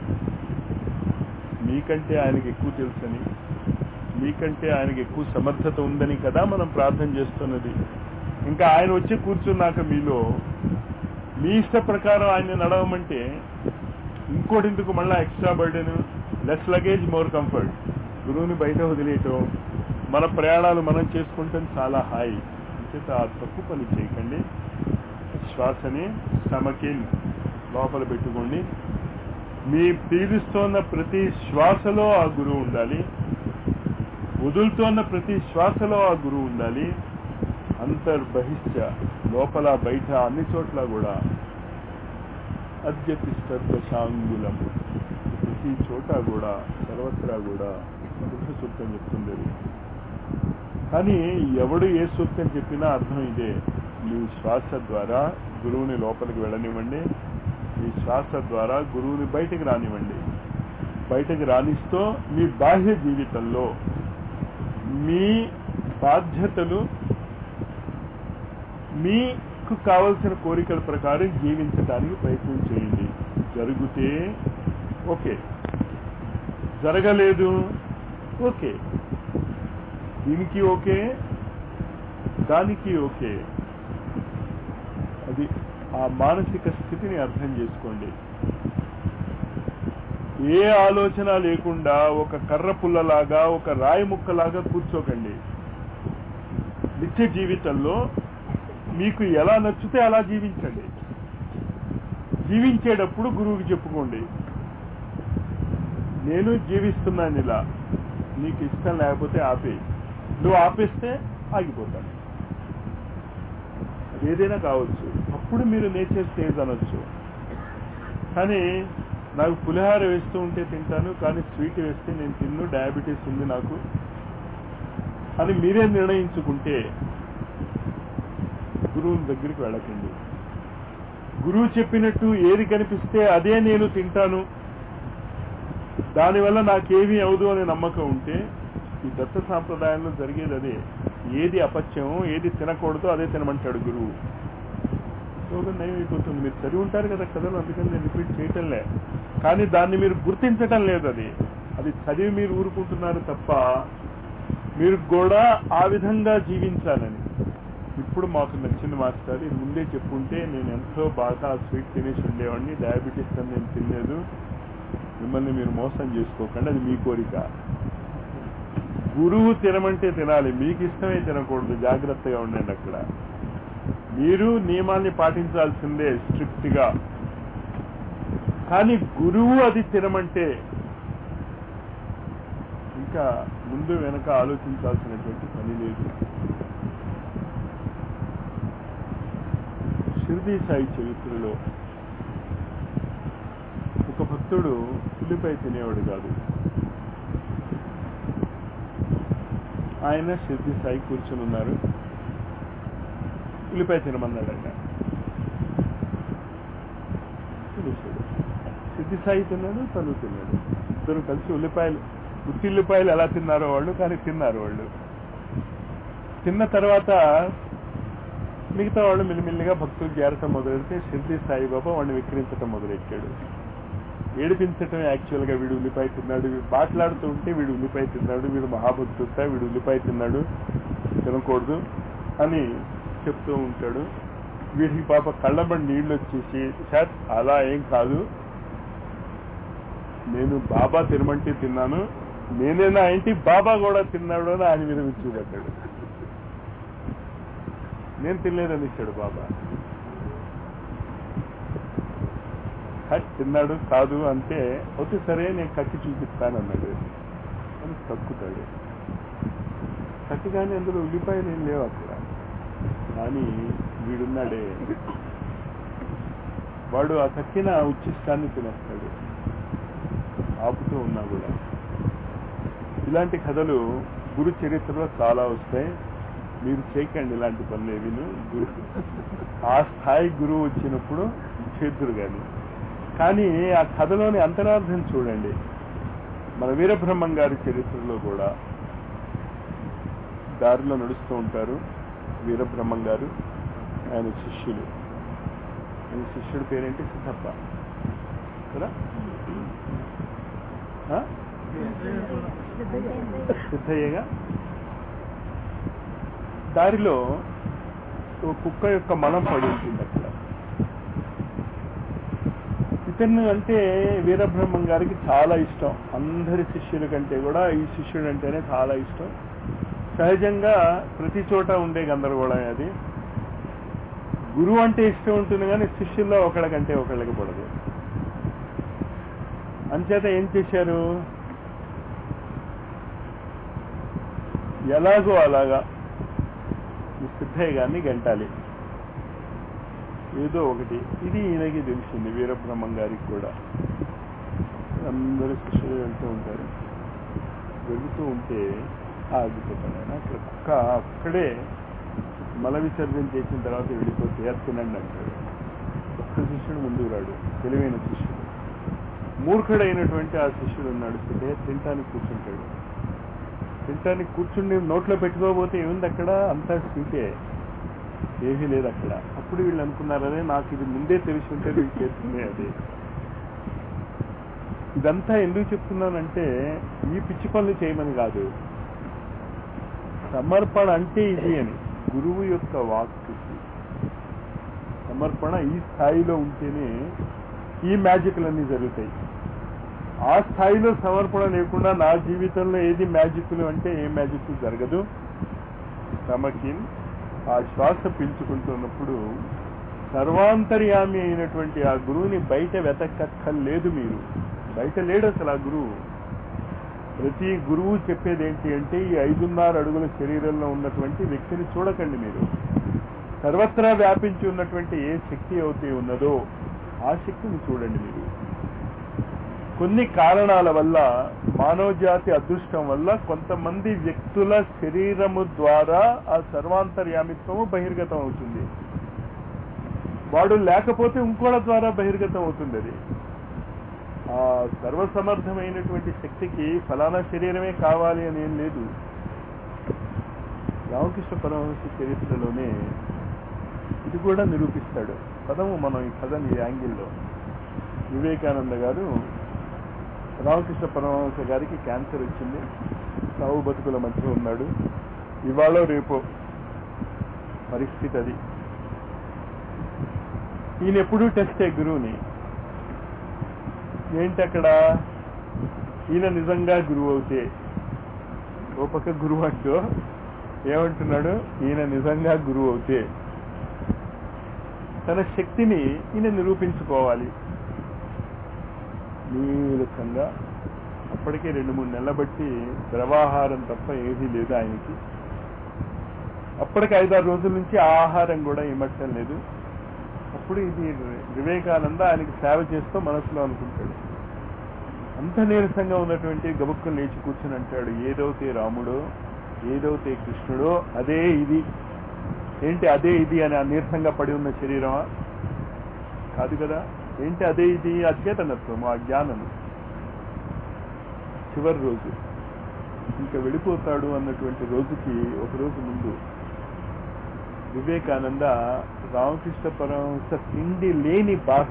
మీకంటే ఆయనకి ఎక్కువ తెలుసని మీకంటే ఆయనకి ఎక్కువ సమర్థత ఉందని కదా మనం ప్రార్థన చేస్తున్నది ఇంకా ఆయన వచ్చి కూర్చున్నాక మీలో మీ ఇష్ట ప్రకారం ఆయన నడవమంటే ఇంకోటి ఎందుకు మళ్ళీ extra burden less luggage more comfort గురువుని బయట వదిలేయటం మన ప్రయాణాలు మనం చేసుకుంటాం చాలా హాయి అంచేత ఆ తప్పు పని చేయకండి శ్వాసని స్టమకి లోపల పెట్టుకోండి మీ పీలుస్తోన్న ప్రతి శ్వాసలో ఆ గురువు ఉండాలి వదులుతోన్న ప్రతి శ్వాసలో ఆ గురువు ఉండాలి అంతర్బహిష్ట లోపల బయట అన్ని చోట్ల కూడా అద్యతిష్టంగులం ప్రతి చోట కూడా సర్వత్రా కూడా బుద్ధ సూక్తం చెప్తుంది అది. కానీ ఎవడు ఏ సూక్తం చెప్పినా అర్థం ఇదే మీ శ్వాస ద్వారా గురువుని లోపలికి వెళ్ళనివ్వండి మీ శ్వాస ద్వారా గురువుని బయటికి రానివ్వండి బయటకు రాణిస్తూ మీ బాహ్య జీవితంలో మీ బాధ్యతలు మీకు కావలసిన కోరికల ప్రకారం జీవించడానికి ప్రయత్నం చేయండి జరిగితే ఓకే జరగలేదు ఓకే దీనికి ఓకే దానికి ఓకే అది ఆ మానసిక స్థితిని అర్థం చేసుకోండి ఏ ఆలోచన లేకుండా ఒక కర్ర పుల్లలాగా ఒక రాయి ముక్కలాగా కూర్చోకండి నిత్య జీవితంలో మీకు ఎలా నచ్చితే అలా జీవించండి జీవించేటప్పుడు గురువుకి చెప్పుకోండి నేను జీవిస్తున్నాను ఇలా నీకు ఇష్టం లేకపోతే ఆపే నువ్వు ఆపేస్తే ఆగిపోతాను అది ఏదైనా కావచ్చు అప్పుడు మీరు నేచర్ స్టేజ్ అనొచ్చు కానీ నాకు పులిహార వేస్తూ ఉంటే తింటాను కానీ స్వీట్ వేస్తే నేను తిన్ను డయాబెటీస్ ఉంది నాకు అని మీరే నిర్ణయించుకుంటే గురువుని దగ్గరికి వెళ్ళకండి గురువు చెప్పినట్టు ఏది కనిపిస్తే అదే నేను తింటాను దానివల్ల నాకేమీ అవదు అనే నమ్మకం ఉంటే ఈ దత్త సాంప్రదాయంలో జరిగేది అదే ఏది అపత్యం ఏది తినకూడదో అదే తినమంటాడు గురువు రోగం నయం అయిపోతుంది మీరు చదివి ఉంటారు కదా కథలు అందుకని నేను రిపీట్ చేయటంలే కానీ దాన్ని మీరు గుర్తించటం లేదు అది అది చదివి మీరు ఊరుకుంటున్నారు తప్ప మీరు కూడా ఆ విధంగా జీవించాలని ఇప్పుడు మాకు నచ్చింది మాస్టర్ ఇది ముందే చెప్పుంటే నేను ఎంతో బాగా స్వీట్ తినేసి ఉండేవాడిని డయాబెటీస్ అని నేను తినలేదు మిమ్మల్ని మీరు మోసం చేసుకోకండి అది మీ కోరిక గురువు తినమంటే తినాలి మీకు ఇష్టమే తినకూడదు జాగ్రత్తగా ఉండండి అక్కడ మీరు నియమాన్ని పాటించాల్సిందే స్ట్రిక్ట్ గా కానీ గురువు అది తినమంటే ఇంకా ముందు వెనక ఆలోచించాల్సినటువంటి పని లేదు షిర్దీ సాయి చరిత్రలో ఒక భక్తుడు ఉల్లిపాయ తినేవాడు కాదు ఆయన షిర్దీ సాయి కూర్చుని ఉన్నారు ఉల్లిపాయ తినమన్నాడు ఆయన తినేశాడు సిద్ధి సాయి తిన్నాడు తను తిన్నాడు ఇద్దరు కలిసి ఉల్లిపాయలు ఉత్తి ఉల్లిపాయలు ఎలా తిన్నారో వాళ్ళు కానీ తిన్నారు వాళ్ళు తిన్న తర్వాత మిగతా వాళ్ళు మెల్లిమెల్లిగా భక్తులు చేరటం మొదలెడితే షిర్దీ సాయిబాబా వాడిని విక్రించటం మొదలెట్టాడు ఏడిపించటం యాక్చువల్ గా వీడు ఉల్లిపాయ తిన్నాడు వీడు మాట్లాడుతూ ఉంటే వీడు ఉల్లిపాయ తిన్నాడు వీడు మహాభక్తుత వీడు ఉల్లిపాయ తిన్నాడు తినకూడదు అని చెప్తూ ఉంటాడు వీడికి పాప కళ్ళబడి నీళ్ళు వచ్చేసి సార్ అలా ఏం కాదు నేను బాబా తినమంటే తిన్నాను నేనేనా ఏంటి బాబా కూడా తిన్నాడు అని ఆయన మీద చూపడ్డాడు నేను తినలేదని ఇచ్చాడు బాబా కట్ తిన్నాడు కాదు అంటే ఓకే సరే నేను కట్టి చూపిస్తాను అన్నాడు అని తక్కుతాడు కట్టి కానీ అందులో ఉల్లిపాయలు ఏం లేవు అక్కడ కానీ వీడున్నాడే వాడు ఆ తక్కిన ఉచ్చిష్టాన్ని తినేస్తాడు ఆపుతూ ఉన్నా కూడా ఇలాంటి కథలు గురు చరిత్రలో చాలా వస్తాయి మీరు చేయకండి ఇలాంటి పనులు ఏవిను గురు ఆ స్థాయి గురువు వచ్చినప్పుడు చేతురు కానీ కానీ ఆ కథలోని అంతరార్థం చూడండి మన వీరబ్రహ్మం గారి చరిత్రలో కూడా దారిలో నడుస్తూ ఉంటారు వీరబ్రహ్మం గారు ఆయన శిష్యులు ఆయన శిష్యుడి పేరేంటి సిద్ధప్ప కదా ఆ? సిద్ధయ్యగా దారిలో ఓ కుక్క యొక్క మనం పడి ఉంటుంది అక్కడ ఇతన్ని అంటే వీరబ్రహ్మం గారికి చాలా ఇష్టం అందరి శిష్యుల కంటే కూడా ఈ శిష్యుడు అంటేనే చాలా ఇష్టం సహజంగా ప్రతి చోట ఉండే గందరగోళం అది గురువు అంటే ఇష్టం ఉంటుంది కానీ శిష్యుల్లో ఒకళ్ళకంటే ఒకళ్ళకి పడదు అంచేత ఏం చేశారు ఎలాగో అలాగా ఈ సిద్ధయ్య గారిని గంటాలి ఏదో ఒకటి ఇది ఈయనకి తెలిసింది వీరబ్రహ్మం గారికి కూడా అందరూ శిష్యులు వెళ్తూ ఉంటారు వెళుతూ ఉంటే ఆగిపోతాడు ఆయన అక్కడ కుక్క అక్కడే మల విసర్జన చేసిన తర్వాత వెళ్ళిపోతే అది తినండి అంటాడు ఒక్క శిష్యుడు ముందుకు రాడు తెలివైన శిష్యుడు మూర్ఖుడైనటువంటి ఆ శిష్యుడు ఉన్నాడు సిద్ధయ్య తింటానికి కూర్చుంటాడు తింటానికి కూర్చుని నోట్లో పెట్టుకోబోతే ఏముంది అక్కడ అంతా స్వీటే ఏమీ లేదు అక్కడ అప్పుడు వీళ్ళు అనుకున్నారు అదే నాకు ఇది ముందే తెలిసి ఉంటే వీళ్ళు చేస్తుంది అది ఇదంతా ఎందుకు చెప్తున్నానంటే ఈ పిచ్చి పనులు చేయమని కాదు సమర్పణ అంటే ఇది అని గురువు యొక్క వాక్కు సమర్పణ ఈ స్థాయిలో ఉంటేనే ఈ మ్యాజిక్లన్నీ జరుగుతాయి ఆ స్థాయిలో సమర్పణ లేకుండా నా జీవితంలో ఏది మ్యాజిక్లు అంటే ఏ మ్యాజిక్ జరగదు తమకి ఆ శ్వాస పీల్చుకుంటున్నప్పుడు సర్వాంతర్యామి అయినటువంటి ఆ గురువుని బయట వెతకక్కర్లేదు మీరు బయట లేడు అసలు ఆ గురువు ప్రతి గురువు చెప్పేది ఏంటి అంటే ఈ ఐదున్నర అడుగుల శరీరంలో ఉన్నటువంటి వ్యక్తిని చూడకండి మీరు సర్వత్రా వ్యాపించి ఉన్నటువంటి ఏ శక్తి అయితే ఉన్నదో ఆ శక్తిని చూడండి మీరు కొన్ని కారణాల వల్ల మానవ జాతి అదృష్టం వల్ల కొంతమంది వ్యక్తుల శరీరము ద్వారా ఆ సర్వాంతర్యామిత్వము బహిర్గతం అవుతుంది వాడు లేకపోతే ఇంకోళ్ళ ద్వారా బహిర్గతం అవుతుంది అది ఆ సర్వసమర్థమైనటువంటి శక్తికి ఫలానా శరీరమే కావాలి అని ఏం లేదు రామకృష్ణ పరమహంస చరిత్రలోనే ఇది కూడా నిరూపిస్తాడు పదము మనం ఈ కథని ఈ యాంగిల్లో వివేకానంద గారు రామకృష్ణ పరమహంస గారికి క్యాన్సర్ వచ్చింది సావు బతుకుల మధ్య ఉన్నాడు ఇవాళ రేపో పరిస్థితి అది ఈయన ఎప్పుడూ టెస్టే గురువుని ఏంటి అక్కడ ఈయన నిజంగా గురువు అవుతే ఓ పక్క గురువు అంటూ ఏమంటున్నాడు ఈయన నిజంగా గురువు అవుతే తన శక్తిని ఈయన నిరూపించుకోవాలి నీరసంగా అప్పటికే రెండు మూడు నెలల బట్టి ద్రవాహారం తప్ప ఏదీ లేదు ఆయనకి అప్పటికి ఐదారు రోజుల నుంచి ఆహారం కూడా ఇమ్మటం లేదు అప్పుడు ఇది వివేకానంద ఆయనకి సేవ చేస్తూ మనసులో అనుకుంటాడు అంత నీరసంగా ఉన్నటువంటి గబుక్కులు లేచి కూర్చుని అంటాడు ఏదైతే రాముడో ఏదైతే కృష్ణుడో అదే ఇది ఏంటి అదే ఇది అని ఆ నీరసంగా పడి ఉన్న శరీరమా కాదు కదా ఏంటి అదే ఇది అచేతనత్వం ఆ జ్ఞానం చివరి రోజు ఇంకా వెళ్ళిపోతాడు అన్నటువంటి రోజుకి ఒక రోజు ముందు వివేకానంద రామకృష్ణ పరమహంస తిండి లేని బాధ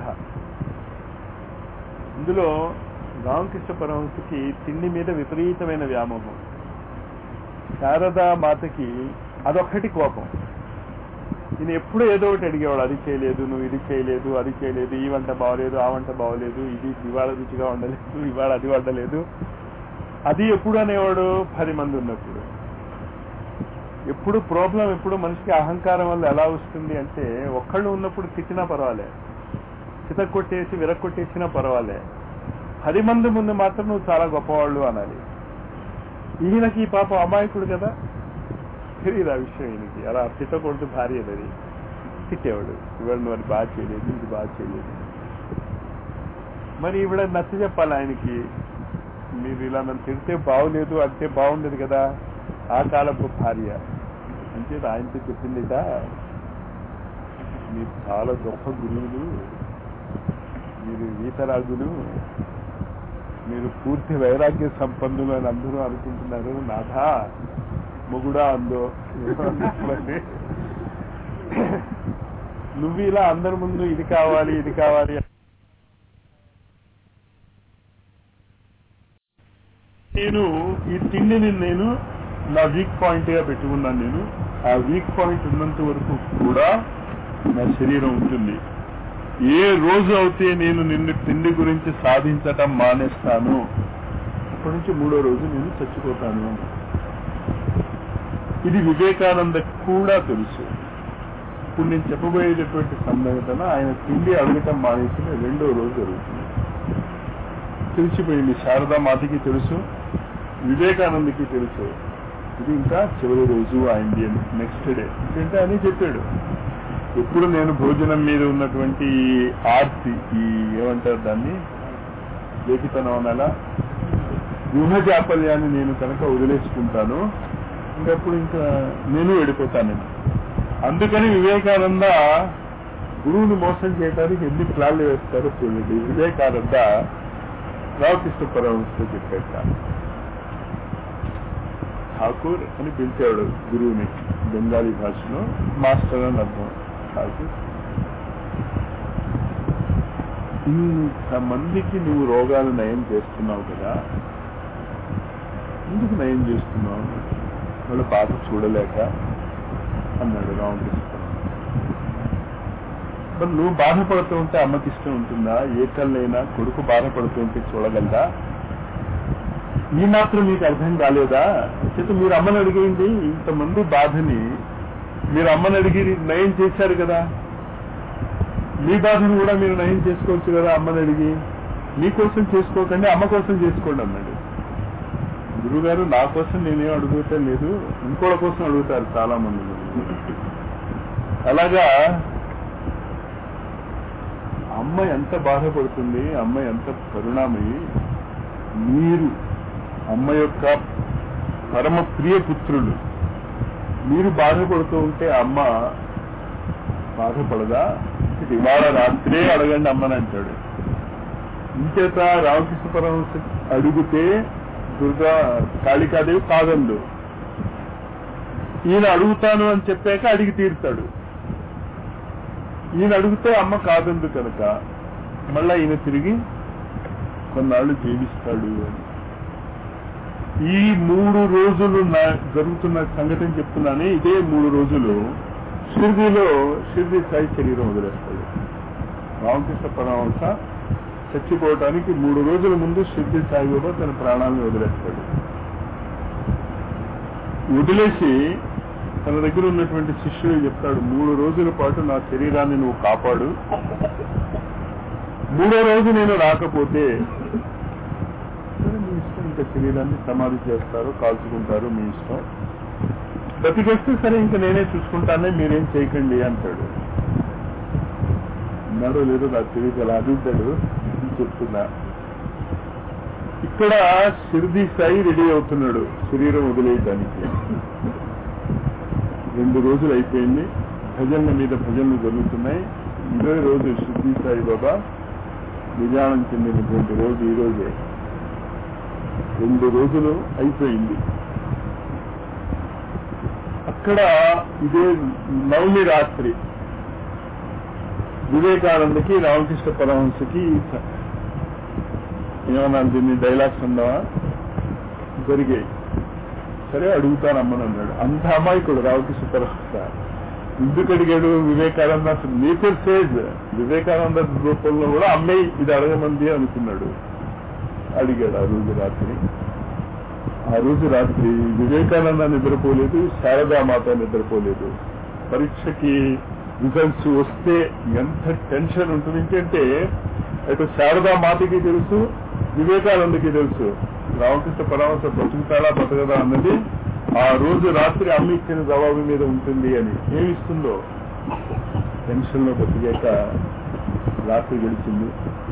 ఇందులో రామకృష్ణ పరమహంసకి తిండి మీద విపరీతమైన వ్యామోహం శారదా మాతకి అదొక్కటి కోపం ఈయన ఎప్పుడూ ఏదో ఒకటి అడిగేవాడు అది చేయలేదు నువ్వు ఇది చేయలేదు అది చేయలేదు ఈ వంట బాగలేదు ఆ వంట బాగలేదు ఇది ఇవాళ రుచిగా వండలేదు ఇవాళ అది వండలేదు అది ఎప్పుడు అనేవాడు పది మంది ఉన్నప్పుడు ఎప్పుడు ప్రాబ్లం ఎప్పుడు మనిషికి అహంకారం వల్ల ఎలా వస్తుంది అంటే ఒక్కళ్ళు ఉన్నప్పుడు తిట్టినా పర్వాలే చిత కొట్టేసి విరక్కొట్టేసినా పర్వాలే పది మంది ముందు మాత్రం నువ్వు చాలా గొప్పవాళ్ళు అనాలి ఈయనకి ఈ పాప అమాయకుడు కదా తెలియదు ఆ విషయం ఈయనకి అలా తిట్టకూడదు భార్య అది తిట్టేవాడు ఇవాళ నువ్వు అది బాగా చేయలేదు ఇది బాగా చేయలేదు మరి ఈవిడ నచ్చ చెప్పాలి ఆయనకి మీరు ఇలా నన్ను తిడితే బాగులేదు అంటే బాగుండేది కదా ఆ కాలపు భార్య అంటే ఆయనతో చెప్పిందిట మీరు చాలా గొప్ప గురువులు మీరు వీతరాజులు మీరు పూర్తి వైరాగ్య సంపన్నులు అని అందరూ అనుకుంటున్నారు నాథా మొగుడా అందో మరి నువ్వు ఇలా అందరి ముందు ఇది కావాలి ఇది కావాలి నేను ఈ తిండిని నేను నా వీక్ పాయింట్ గా పెట్టుకున్నాను నేను ఆ వీక్ పాయింట్ ఉన్నంత వరకు కూడా నా శరీరం ఉంటుంది ఏ రోజు అయితే నేను నిన్ను తిండి గురించి సాధించటం మానేస్తాను అప్పటి నుంచి మూడో రోజు నేను చచ్చిపోతాను ఇది వివేకానంద కూడా తెలుసు ఇప్పుడు నేను చెప్పబోయేటటువంటి సంఘటన ఆయన తిండి అడగటం మానేసిన రెండో రోజు జరుగుతుంది తెలిసిపోయింది శారదా మాతకి తెలుసు వివేకానందకి తెలుసు ఇది ఇంకా చివరి రోజు అయింది అని నెక్స్ట్ డే ఎందుకంటే అని చెప్పాడు ఎప్పుడు నేను భోజనం మీద ఉన్నటువంటి ఈ ఆర్తి ఈ ఏమంటారు దాన్ని లేఖితనం అనాలా వ్యూహ జాపల్యాన్ని నేను కనుక వదిలేసుకుంటాను ఇంకప్పుడు ఇంకా నేను వెళ్ళిపోతాను అందుకని వివేకానంద గురువుని మోసం చేయడానికి ఎన్ని ప్లాన్లు వేస్తారో చూడండి వివేకానంద రామకృష్ణ పరమహంసతో చెప్పాట ఠాకూర్ అని పిలిచాడు గురువుని బెంగాలీ భాషలో మాస్టర్ అని అర్థం ఠాకూర్ ఇంతమందికి నువ్వు రోగాలు నయం చేస్తున్నావు కదా ఎందుకు నయం చేస్తున్నావు వాళ్ళ బాధ చూడలేక అన్నాడు రామకృష్ణ మరి నువ్వు బాధపడుతూ ఉంటే అమ్మకి ఇష్టం ఉంటుందా ఏ తల్లైనా కొడుకు బాధపడుతూ ఉంటే చూడగలదా ఈ మాత్రం మీకు అర్థం కాలేదా చేత మీరు అమ్మని అడిగేయండి ఇంతమంది బాధని మీరు అమ్మని అడిగి నయం చేశారు కదా మీ బాధను కూడా మీరు నయం చేసుకోవచ్చు కదా అమ్మని అడిగి మీకోసం చేసుకోకండి అమ్మ కోసం చేసుకోండి అన్నాడు గురుగారు నా కోసం నేనేం అడుగుతా లేదు ఇంకోళ్ళ కోసం అడుగుతారు చాలా మంది అలాగా అమ్మ ఎంత బాధపడుతుంది అమ్మ ఎంత కరుణామయి మీరు అమ్మ యొక్క పరమ ప్రియ పుత్రులు మీరు బాధపడుతూ ఉంటే అమ్మ బాధపడదా ఇవాళ రాత్రే అడగండి అమ్మని అంటాడు ఇంచేత రామకృష్ణ పరమహంస అడిగితే దుర్గా కాళికాదేవి కాదండు ఈయన అడుగుతాను అని చెప్పాక అడిగి తీరుతాడు ఈయన అడిగితే అమ్మ కాదందు కనుక మళ్ళా ఈయన తిరిగి కొన్నాళ్ళు జీవిస్తాడు అని ఈ మూడు రోజులు నా జరుగుతున్న సంఘటన చెప్తున్నానే ఇదే మూడు రోజులు షిర్దీలో షిర్దీ సాయి శరీరం వదిలేస్తాడు రామకృష్ణ పరమహంస చచ్చిపోవటానికి మూడు రోజుల ముందు షిర్దీ సాయిబాబా తన ప్రాణాలను వదిలేస్తాడు వదిలేసి తన దగ్గర ఉన్నటువంటి శిష్యుడు చెప్తాడు మూడు రోజుల పాటు నా శరీరాన్ని నువ్వు కాపాడు మూడో రోజు నేను రాకపోతే సరే మీ ఇష్టం ఇంకా శరీరాన్ని సమాధి చేస్తారు కాల్చుకుంటారు మీ ఇష్టం బతికేస్తే సరే ఇంకా నేనే చూసుకుంటానే మీరేం చేయకండి అంటాడు ఉన్నాడో లేదో నాకు తెలియదు అలా అడుగుతాడు చెప్తున్నా ఇక్కడ షిర్ది సాయి రెడీ అవుతున్నాడు శరీరం వదిలేయటానికి రెండు రోజులు అయిపోయింది భజనల మీద భజనలు జరుగుతున్నాయి ఇదే రోజు షిర్ది సాయి బాబా నిజానం చెందినటువంటి రోజు ఈ రోజే రెండు రోజులు అయిపోయింది అక్కడ ఇదే నవమి రాత్రి వివేకానందకి రామకృష్ణ పరమహంసకి ఏమన్నా దీన్ని డైలాగ్స్ ఉన్నావా జరిగాయి సరే అడుగుతాను అమ్మని అన్నాడు అంత అమాయకుడు రామకృష్ణ పరమహంస ఎందుకు అడిగాడు వివేకానంద నేచర్ సేజ్ వివేకానంద రూపంలో కూడా అమ్మాయి ఇది అడగమంది అనుకున్నాడు అడిగాడు ఆ రోజు రాత్రి ఆ రోజు రాత్రి వివేకానంద నిద్రపోలేదు శారదామాత నిద్రపోలేదు పరీక్షకి రిజల్ట్స్ వస్తే ఎంత టెన్షన్ ఉంటుంది ఏంటంటే అటు శారదా మాతకి తెలుసు వివేకానందకి తెలుసు రామకృష్ణ పరమహంస బతుకుతాడా బతకదా అన్నది ఆ రోజు రాత్రి అమ్మ ఇచ్చిన జవాబు మీద ఉంటుంది అని ఏమిస్తుందో టెన్షన్ లో బతికాక రాత్రి గడిచింది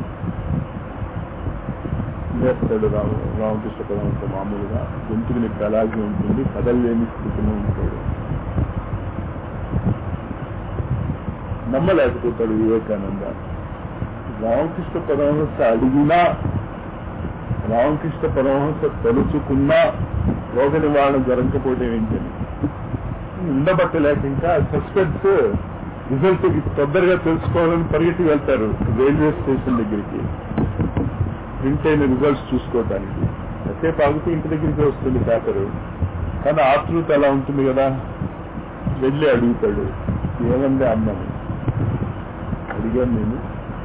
లేస్తాడు రామ రామకృష్ణ పరమహంస మామూలుగా గొంతుకు నొప్పి అలాగే ఉంటుంది కదలలేని స్థితిలో ఉంటాడు నమ్మలేకపోతాడు వివేకానంద రామకృష్ణ పరమహంస అడిగినా రామకృష్ణ పరమహంస తలుచుకున్నా రోగ నివారణ జరగకపోవడం ఏంటని ఉండబట్టలేక ఇంకా సస్పెన్స్ రిజల్ట్ తొందరగా తెలుసుకోవాలని పరిగెత్తి వెళ్తారు రైల్వే స్టేషన్ దగ్గరికి ప్రింట్ అయిన రిజల్ట్స్ చూసుకోవడానికి కాసేపు ఆగితే ఇంటి దగ్గరికి వస్తుంది పేపరు కానీ ఆతృత ఎలా ఉంటుంది కదా వెళ్ళి అడుగుతాడు ఏమంది అమ్మని అడిగాను నేను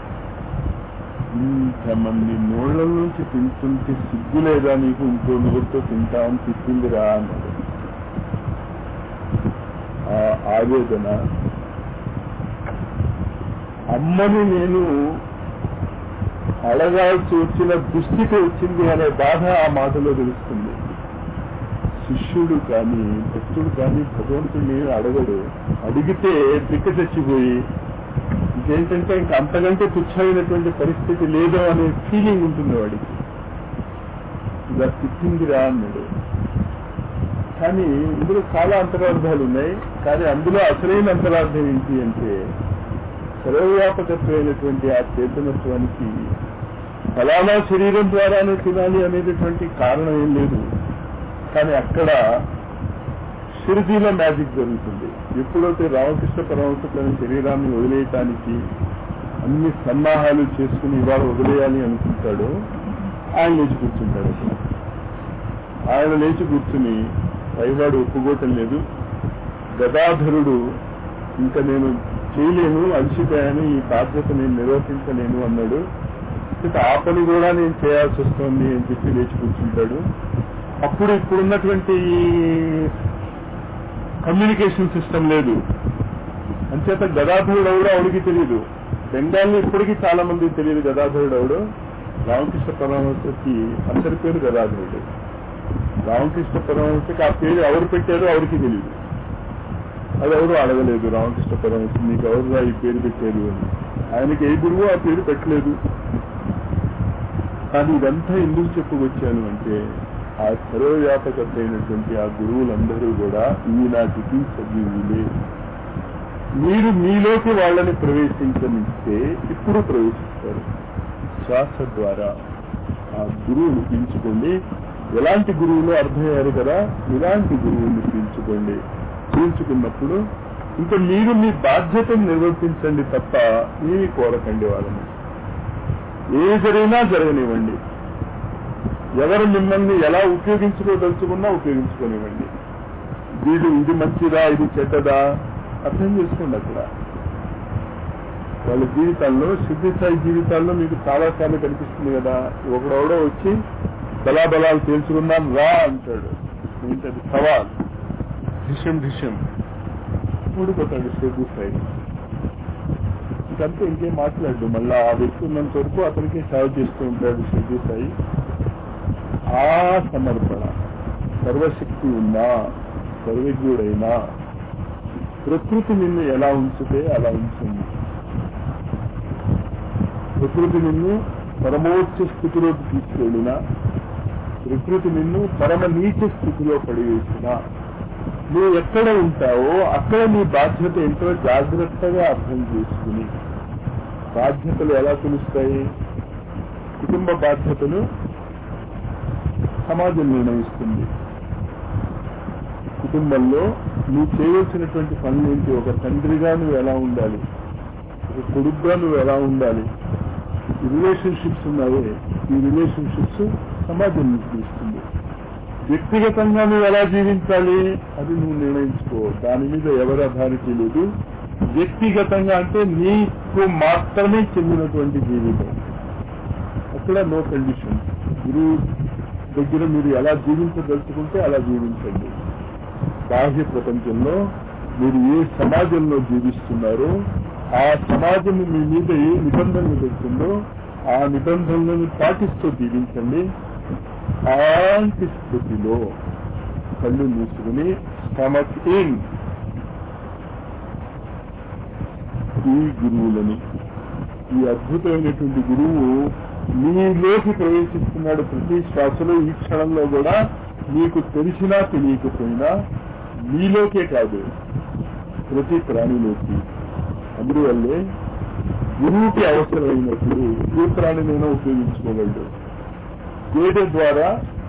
ఇంతమంది నోళ్ల నుంచి తింటుంటే సిగ్గు లేదా నీకు ఇంకో నోటితో తింటామని తిప్పిందిరా అన్నాడు ఆ ఆవేదన అమ్మని నేను అడగాల్సి వచ్చిన దుస్థితి వచ్చింది అనే బాధ ఆ మాటలో తెలుస్తుంది శిష్యుడు కానీ భక్తుడు కానీ భగవంతుడిని అడగడు అడిగితే దిక్క చచ్చిపోయి ఇంకేంటంటే ఇంక అంతకంటే తుచ్చమైనటువంటి పరిస్థితి లేదు అనే ఫీలింగ్ ఉంటుంది వాడికి ఇలా తిప్పిందిరా అన్నాడు కానీ ఇందులో చాలా అంతరార్థాలు ఉన్నాయి కానీ అందులో అసలైన అంతరార్థం ఏంటి అంటే సర్వవ్యాపకత్వమైనటువంటి ఆ చైతన్యత్వానికి ఫలానా శరీరం ద్వారానే తినాలి అనేటటువంటి కారణం ఏం లేదు కానీ అక్కడ షిరిడీలో మ్యాజిక్ జరుగుతుంది ఎప్పుడైతే రామకృష్ణ పరమహంస తన శరీరాన్ని వదిలేయటానికి అన్ని సన్నాహాలు చేసుకుని ఇవాళ వదిలేయాలి అనుకుంటాడో ఆయన లేచి కూర్చుంటాడు అక్కడ ఆయన లేచి కూర్చుని పైవాడు ఒప్పుకోవటం లేదు గదాధరుడు ఇంకా నేను చేయలేను అలసిపోయాను ఈ బాధ్యత నేను నిర్వర్తించలేను అన్నాడు ఇక ఆ పని కూడా నేను చేయాల్సి వస్తుంది అని చెప్పి లేచి కూర్చుంటాడు అప్పుడు ఇప్పుడున్నటువంటి కమ్యూనికేషన్ సిస్టమ్ లేదు అంచేత గదాధరుడు ఎవడో ఆవిడికి తెలియదు బెంగాల్లో ఇప్పటికీ చాలా మందికి తెలియదు గదాధరుడు ఎవడు రామకృష్ణ పరమహంసకి అందరి పేరు గదాధరుడు రామకృష్ణ పరమహంసకి ఆ పేరు ఎవరు పెట్టారో ఎవరికి తెలియదు అది ఎవరు అడగలేదు రామకృష్ణ పరమహంస మీకు ఎవరు ఈ పేరు పెట్టారు అని ఆయనకి ఏ గురువు ఆ పేరు పెట్టలేదు కానీ ఇదంతా ఎందుకు చెప్పుకొచ్చాను అంటే ఆ సర్వవ్యాపకతైనటువంటి ఆ గురువులందరూ కూడా ఈనాటికి సజీవులే మీరు మీలోకి వాళ్ళని ప్రవేశించనిస్తే ఇప్పుడు ప్రవేశిస్తారు శ్వాస ద్వారా ఆ గురువుని పీల్చుకోండి ఎలాంటి గురువులు అర్థమయ్యారు కదా ఇలాంటి గురువుని పీల్చుకోండి పీల్చుకున్నప్పుడు ఇంకా మీరు మీ బాధ్యతను నిర్వర్తించండి తప్ప ఏమి కోరకండి వాళ్ళని ఏ జరిగినా జరగనివ్వండి ఎవరు మిమ్మల్ని ఎలా ఉపయోగించుకోదలుచుకున్నా ఉపయోగించుకోనివ్వండి వీడు ఇది మంచిదా ఇది చెడ్డదా అర్థం చేసుకోండి అక్కడ వాళ్ళ జీవితాల్లో సిద్ధిస్థాయి జీవితాల్లో మీకు చాలా సార్లు కనిపిస్తుంది కదా ఒకడెవడో వచ్చి బలాబలాలు తేల్చుకున్నాం రా అంటాడు ఏంటది సవాల్ ఢిషం ఢిషం ఊడిపోతాడు సిద్ధిస్థాయి ఇంకంతా ఇంకేం మాట్లాడు మళ్ళా ఆ వ్యక్తి ఉన్నంత వరకు అతనికి సేవ చేస్తూ ఉంటాడు సిద్ధిస్థాయి ఆ సమర్పణ సర్వశక్తి ఉన్నా సర్వజ్ఞుడైనా ప్రకృతి నిన్ను ఎలా ఉంచితే అలా ఉంచింది ప్రకృతి నిన్ను పరమోచ్చ స్థితిలోకి తీసుకెళ్ళినా ప్రకృతి నిన్ను పరమ నీచ స్థితిలో పడివేసిన నువ్వు ఎక్కడ ఉంటావో అక్కడ నీ బాధ్యత ఏంటో జాగ్రత్తగా అర్థం చేసుకుని బాధ్యతలు ఎలా తెలుస్తాయి కుటుంబ బాధ్యతలు సమాజం నిర్ణయిస్తుంది కుటుంబంలో నువ్వు చేయవలసినటువంటి పనులు ఏంటి ఒక తండ్రిగా నువ్వు ఎలా ఉండాలి ఒక కొడుకుగా నువ్వు ఎలా ఉండాలి ఈ రిలేషన్షిప్స్ ఉన్నాయే ఈ రిలేషన్షిప్స్ సమాజం నిర్ణయిస్తుంది వ్యక్తిగతంగా నువ్వు ఎలా జీవించాలి అది నువ్వు నిర్ణయించుకో దాని మీద ఎవరి అథారిటీ లేదు వ్యక్తిగతంగా అంటే నీకు మాత్రమే చెందినటువంటి జీవితం అక్కడ నో కండిషన్ గురువు దగ్గర మీరు ఎలా జీవించదలుచుకుంటే అలా జీవించండి బాహ్య ప్రపంచంలో మీరు ఏ సమాజంలో జీవిస్తున్నారో ఆ సమాజం మీ మీద ఏ నిబంధనలు పెడుతుందో ఆ నిబంధనలను పాటిస్తూ జీవించండి అలాంటి స్థితిలో కళ్ళు మూసుకుని స్టమక్ ఇన్ ఈ గురువులని ఈ అద్భుతమైనటువంటి గురువు మీలోకి ప్రవేశిస్తున్నాడు ప్రతి శ్వాసలో ఈ క్షణంలో కూడా మీకు తెలిసినా తెలియకపోయినా మీలోకే కాదు ప్రతి ప్రాణిలోకి అందువల్లే గురువుకి అవసరమైనప్పుడు ఏ ప్రాణినైనా ఉపయోగించుకోగలడు గేదె ద్వారా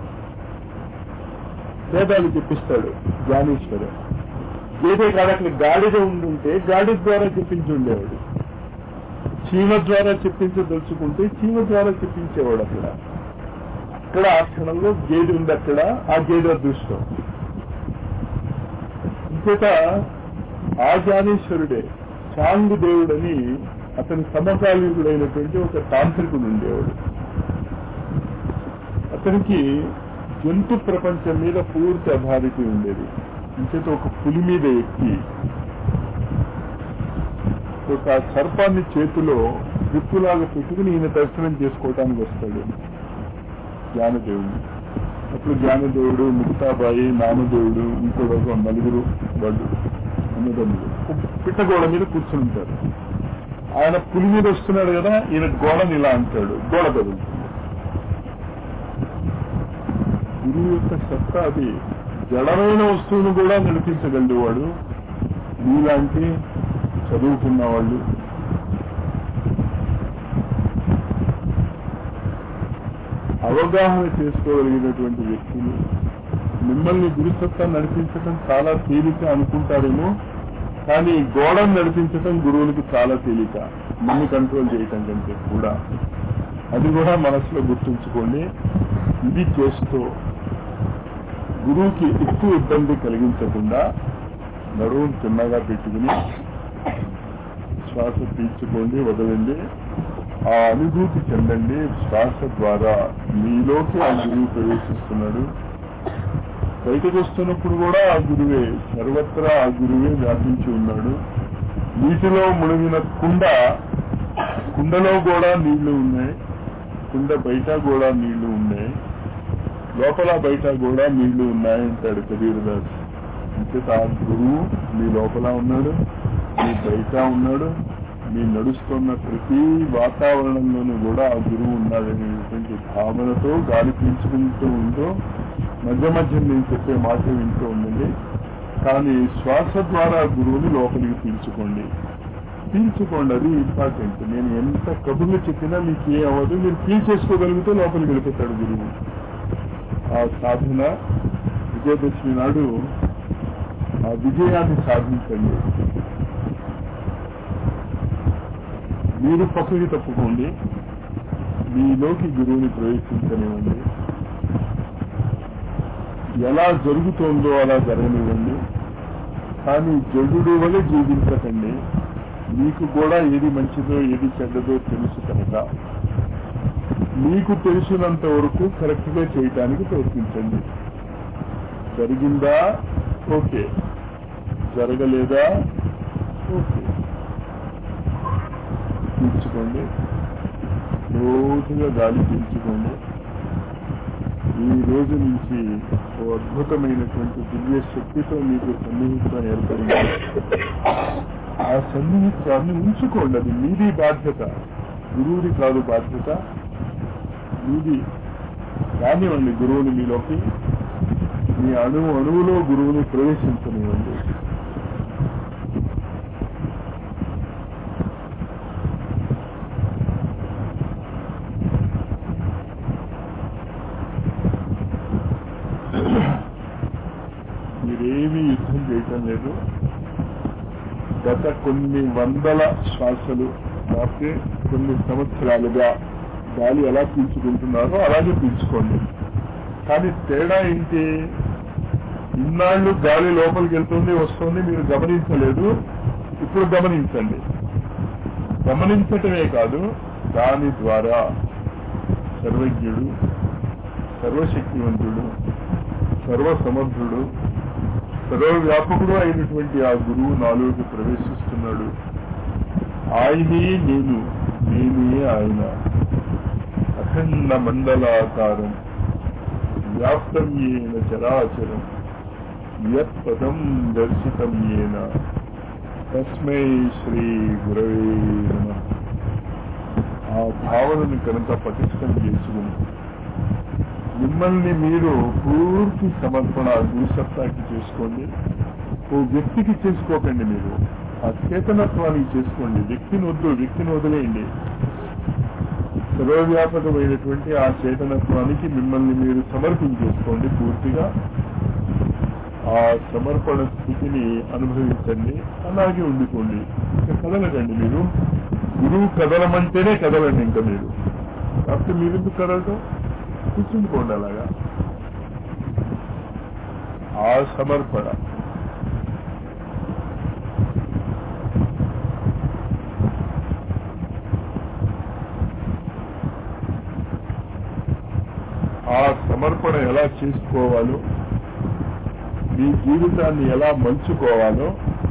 వేదాలు చెప్పిస్తాడు జ్ఞానేశ్వరు గేదె కాడకి గాడిద ఉండుంటే గాడి ద్వారా చెప్పించి ఉండేవాడు చీమ ద్వారా చెప్పించదలుచుకుంటే చీమ ద్వారా చెప్పించేవాడు అక్కడ అక్కడ ఆ క్షణంలో గేదె ఉంది అక్కడ ఆ గేదె అదృష్టం ఇంకేత ఆ జ్ఞానేశ్వరుడే చాంగు దేవుడని అతని సమకాలీకుడైనటువంటి ఒక తాంత్రికుడు ఉండేవాడు అతనికి జంతు ప్రపంచం మీద పూర్తి అథారిటీ ఉండేది ఇంచేత ఒక పులి మీద ఎక్కి ఒక సర్పాన్ని చేతిలో విప్పులాగా పెట్టుకుని ఈయన దర్శనం చేసుకోవటానికి వస్తాడు జ్ఞానదేవుడు అప్పుడు జ్ఞానదేవుడు ముక్తాబాయి నామదేవుడు ఇంకోటి ఒక నలుగురు వాళ్ళు అన్నదమ్ములు పిట్టగోడ మీద కూర్చుని ఉంటారు ఆయన పులి మీద వస్తున్నాడు కదా ఈయన గోడని ఇలా అంటాడు గోడ కదులుతుంది గురువు యొక్క సత్తా అది జడమైన వస్తువును కూడా నడిపించగలడు వాడు మీలాంటి చదువుకున్న వాళ్ళు అవగాహన చేసుకోగలిగినటువంటి వ్యక్తులు మిమ్మల్ని గురుసత్తా నడిపించడం చాలా తేలిక అనుకుంటారేమో కానీ గోడను నడిపించడం గురువులకి చాలా తేలిక మన్ని కంట్రోల్ చేయటం కంటే కూడా అది కూడా మనసులో గుర్తుంచుకోండి ఇది చేస్తూ గురువుకి ఎక్కువ ఇబ్బంది కలిగించకుండా నడువును చిన్నగా పెట్టుకుని శ్వాస పీల్చుకోండి వదలండి ఆ అనుభూతి చెందండి శ్వాస ద్వారా మీలోకి ఆ గురువు ప్రవేశిస్తున్నాడు బయటకు వస్తున్నప్పుడు కూడా ఆ గురువే సర్వత్రా ఆ గురువే వ్యాపించి ఉన్నాడు నీటిలో మునిగిన కుండ కుండలో కూడా నీళ్లు ఉన్నాయి కుండ బయట కూడా నీళ్లు ఉన్నాయి లోపల బయట కూడా నీళ్లు ఉన్నాయంటాడు కబీర్ దాస్ అంచేత ఆ గురువు మీ లోపల ఉన్నాడు మీ బయట ఉన్నాడు మీ నడుస్తున్న ప్రతి వాతావరణంలోనూ కూడా ఆ గురువు ఉన్నాడనేటువంటి భావనతో గాలి పీల్చుకుంటూ ఉంటూ మధ్య మధ్య నేను చెప్పే మాట వింటూ ఉండండి కానీ శ్వాస ద్వారా గురువుని లోపలికి పీల్చుకోండి పీల్చుకోండి అది ఇంపార్టెంట్ నేను ఎంత కబుర్లు చెప్పినా మీకు ఏ అవ్వదు మీరు పీల్చేసుకోగలిగితే లోపలికి వెళ్ళిపోతాడు గురువు ఆ సాధన విజయదశమి నాడు ఆ విజయాన్ని సాధించండి మీరు పక్కకి తప్పుకోండి మీలోకి గురువుని ప్రవేశించనివ్వండి ఎలా జరుగుతోందో అలా జరగనివ్వండి కానీ జడుడు వలె జీవించకండి మీకు కూడా ఏది మంచిదో ఏది చెడ్డదో తెలుసు కనుక మీకు తెలిసినంత వరకు కరెక్ట్ గా చేయటానికి ప్రయత్నించండి జరిగిందా ఓకే జరగలేదా ఓకే పీల్చుకోండి రోజుగా గాలి పీల్చుకోండి ఈ రోజు నుంచి ఓ అద్భుతమైనటువంటి దివ్య శక్తితో మీకు సన్నిహితం ఏర్పడింది ఆ సన్నిహిత్వాన్ని ఉంచుకోండి అది మీది బాధ్యత గురువుది కాదు బాధ్యత మీది కానివ్వండి గురువుని మీలోకి మీ అణువు అణువులో గురువుని ప్రవేశించనివ్వండి మీరేమీ యుద్ధం చేయటం లేదు గత కొన్ని వందల శ్వాసలు లేకపోతే కొన్ని సంవత్సరాలుగా గాలి ఎలా పీల్చుకుంటున్నారో అలాగే పీల్చుకోండి కానీ తేడా ఏంటి ఇన్నాళ్ళు గాలి లోపలికి వెళ్తుంది వస్తుంది మీరు గమనించలేదు ఇప్పుడు గమనించండి గమనించటమే కాదు దాని ద్వారా సర్వజ్ఞుడు సర్వశక్తివంతుడు సర్వసమర్థుడు సర్వవ్యాపకుడు అయినటువంటి ఆ గురువు నాలోకి ప్రవేశిస్తున్నాడు ఆయనే నేను నేనే ఆయన అఖండ మండలాకారం వ్యాప్తం ఏన చరాచరం యత్పదం దర్శితం ఏన తస్మై శ్రీ గురవే నమః ఆ భావనను కనుక పటిష్టం చేసుకుని మిమ్మల్ని మీరు పూర్తి సమర్పణ గురుసత్తాకి చేసుకోండి ఓ వ్యక్తికి చేసుకోకండి మీరు ఆ చేతనత్వానికి చేసుకోండి వ్యక్తిని వద్దు వ్యక్తిని వదిలేయండి సర్వవ్యాపకమైనటువంటి ఆ చేతనత్వానికి మిమ్మల్ని మీరు సమర్పించేసుకోండి పూర్తిగా ఆ సమర్పణ స్థితిని అనుభవించండి అలాగే ఉండిపోండి ఇంకా కదలకండి మీరు గురువు కదలమంటేనే కదలండి ఇంకా మీరు కాకపోతే మీరెందుకు కదలటం కూర్చుండిపోండి అలాగా ఆ సమర్పణ ఆ సమర్పణ ఎలా చేసుకోవాలో మీ జీవితాన్ని ఎలా మలుచుకోవాలో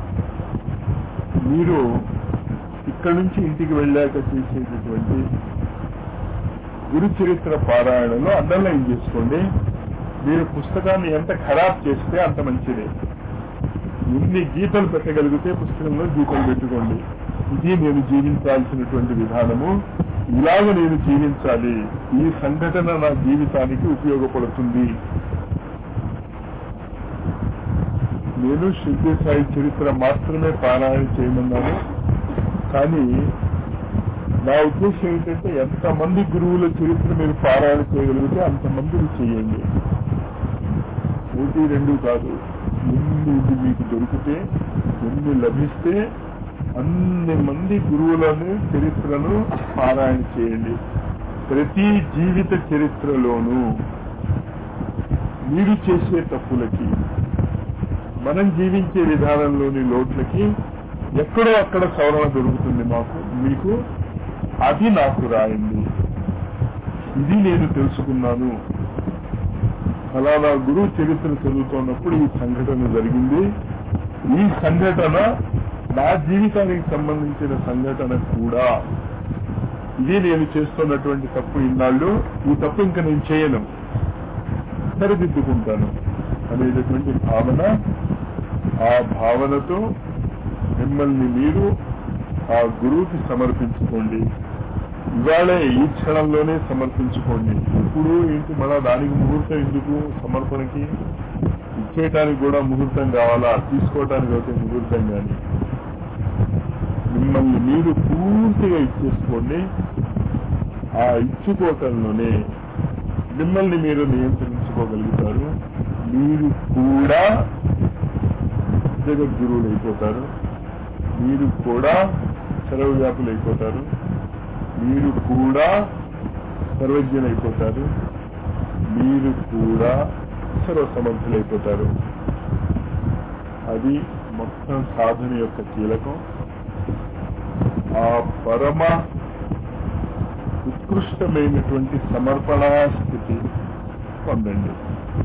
మీరు ఇక్కడి నుంచి ఇంటికి వెళ్ళాక చేసేటటువంటి గురు చరిత్ర పారాయణలో అండర్లైన్ చేసుకోండి మీరు పుస్తకాన్ని ఎంత ఖరాబ్ చేస్తే అంత మంచిదే ఎన్ని గీతలు పెట్టగలిగితే పుస్తకంలో గీతలు పెట్టుకోండి ఇది నేను జీవించాల్సినటువంటి విధానము ఇలాగ నేను జీవించాలి ఈ సంఘటన నా జీవితానికి ఉపయోగపడుతుంది నేను శుద్ధి సాయి చరిత్ర మాత్రమే పారాయణ చేయమన్నాను కానీ నా ఉద్దేశం ఏంటంటే ఎంతమంది గురువుల చరిత్ర మీరు పారాయణ చేయగలిగితే అంతమందిని చేయండి ఒకటి రెండు కాదు ఎన్ని ఇది మీకు దొరికితే ఎన్ని లభిస్తే అన్ని మంది గురువులను చరిత్రను పారాయణ చేయండి ప్రతి జీవిత చరిత్రలోనూ మీరు చేసే తప్పులకి మనం జీవించే విధానంలోని లోట్లకి ఎక్కడో అక్కడ సవరణ దొరుకుతుంది మాకు మీకు అది నాకు రాయండి ఇది నేను తెలుసుకున్నాను ఫలానా గురువు చరిత్ర చదువుతున్నప్పుడు ఈ సంఘటన జరిగింది ఈ సంఘటన నా జీవితానికి సంబంధించిన సంఘటన కూడా ఇది నేను చేస్తున్నటువంటి తప్పు ఇన్నాళ్ళు ఈ తప్పు ఇంకా నేను చేయను సరిదిద్దుకుంటాను అనేటటువంటి భావన ఆ భావనతో మిమ్మల్ని మీరు ఆ గురువుకి సమర్పించుకోండి ఇవాళే ఈ క్షణంలోనే సమర్పించుకోండి ఇప్పుడు ఏంటి మళ్ళా దానికి ముహూర్తం ఎందుకు సమర్పణకి ఇచ్చేయటానికి కూడా ముహూర్తం కావాలా తీసుకోవటానికి అయితే ముహూర్తం కానీ మిమ్మల్ని మీరు పూర్తిగా ఇచ్చేసుకోండి ఆ ఇచ్చుకోవటంలోనే మిమ్మల్ని మీరు నియంత్రించుకోగలుగుతారు మీరు కూడా జగద్గురువులు అయిపోతారు మీరు కూడా సర్వవ్యాపులు అయిపోతారు మీరు కూడా సర్వజ్ఞులు అయిపోతారు మీరు కూడా సర్వసమర్థులైపోతారు అది మొత్తం సాధన యొక్క కీలకం ఆ పరమ ఉత్కృష్టమైనటువంటి సమర్పణా స్థితి పొందండి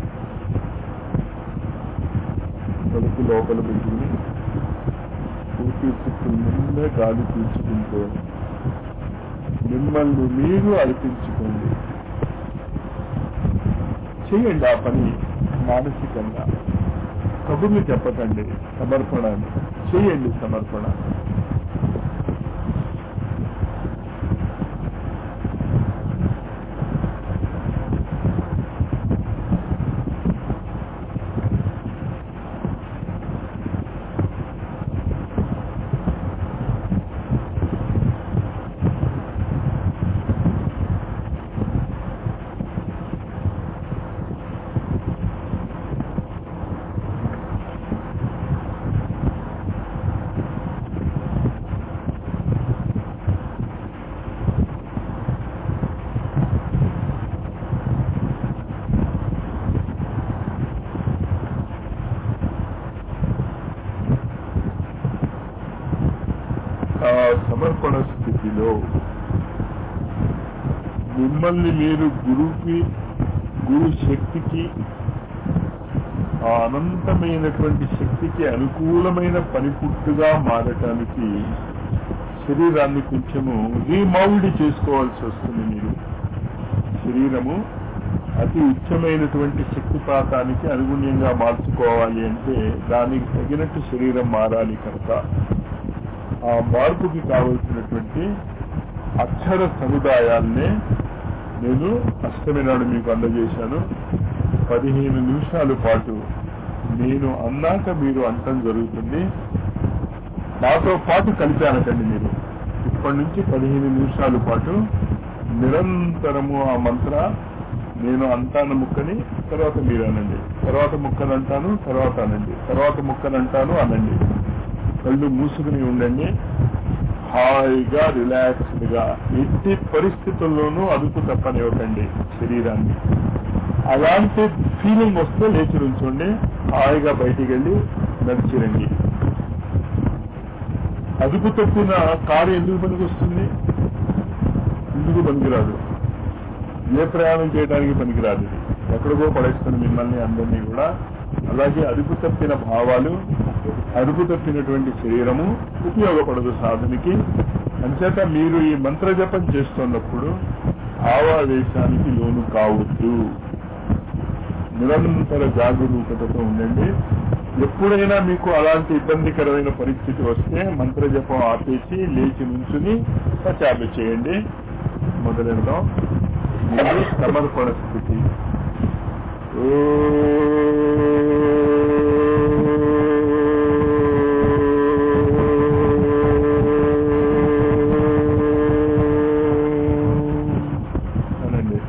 కడుపు లోపల పెట్టుకుని ఊపిరితిత్తుల నిండా గాలి పీల్చుకుంటూ మిమ్మల్ని మీరు అర్పించుకోండి చేయండి ఆ పని మానసికంగా కబుర్లు చెప్పకండి సమర్పణ అని. చేయండి సమర్పణ ఆ సమర్పణ స్థితిలో మిమ్మల్ని మీరు గురువుకి గురు శక్తికి ఆ అనంతమైనటువంటి శక్తికి అనుకూలమైన పనిపుట్టుగా మారటానికి శరీరాన్ని కొంచెము రీమౌల్డ్ చేసుకోవాల్సి వస్తుంది మీరు శరీరము అతి ఉచ్చమైనటువంటి శక్తిపాతానికి అనుగుణ్యంగా మార్చుకోవాలి అంటే దానికి తగినట్టు శరీరం మారాలి కనుక ఆ మార్పుకి కావలసినటువంటి అక్షర సముదాయాన్నే నేను అష్టమి నాడు మీకు అందజేశాను పదిహేను నిమిషాల పాటు నేను అన్నాక మీరు అంటం జరుగుతుంది నాతో పాటు కలిపి అనకండి మీరు ఇప్పటి నుంచి పదిహేను నిమిషాల పాటు నిరంతరము ఆ మంత్ర నేను అంటాను ముక్కని తర్వాత మీరు అనండి తర్వాత ముక్కను అంటాను తర్వాత అనండి తర్వాత ముక్కను అంటాను అనండి కళ్ళు మూసుకుని ఉండండి హాయిగా రిలాక్స్డ్ గా ఎట్టి పరిస్థితుల్లోనూ అదుపు తప్పనివ్వకండి శరీరాన్ని అలాంటి ఫీలింగ్ వస్తే లేచి నుంచోండి హాయిగా బయటికి వెళ్ళి నడిచిరండి అదుపు తప్పిన కారు ఎందుకు పనికి వస్తుంది ఎందుకు పనికిరాదు ఏ ప్రయాణం చేయడానికి పనికిరాదు ఇది ఎక్కడికో పడేస్తుంది మిమ్మల్ని అందరినీ కూడా అలాగే అదుపు తప్పిన భావాలు అదుపు తప్పినటువంటి శరీరము ఉపయోగపడదు సాధనకి అంచేత మీరు ఈ మంత్ర జపం చేస్తున్నప్పుడు భావావేశానికి లోను కావద్దు నిరంతర జాగరూకతతో ఉండండి ఎప్పుడైనా మీకు అలాంటి ఇబ్బందికరమైన పరిస్థితి వస్తే మంత్ర జపం ఆపేసి లేచి నుంచుని పచారు చేయండి మొదలెడదాం మీరు సమర్పణ స్థితి అనండి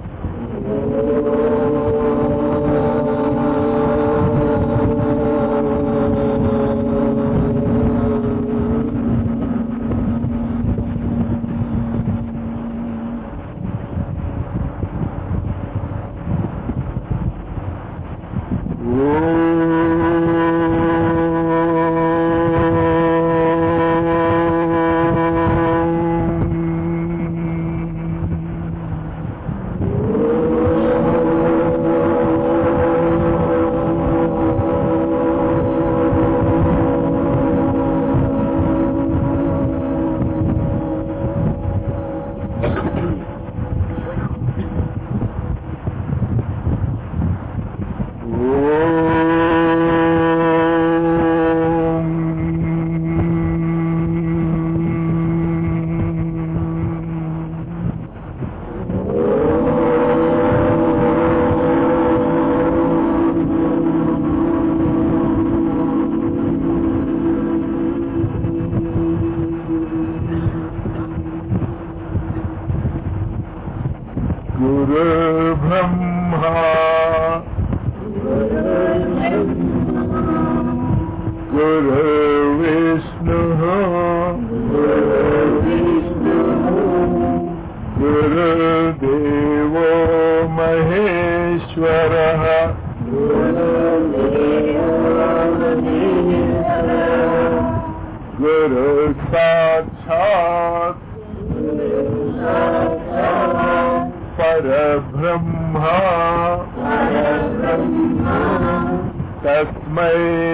గురు బ్రహ్మ गुरुर्ब्रह्मेश्वरः गुरुः साक्षात् परब्रह्मा तस्मै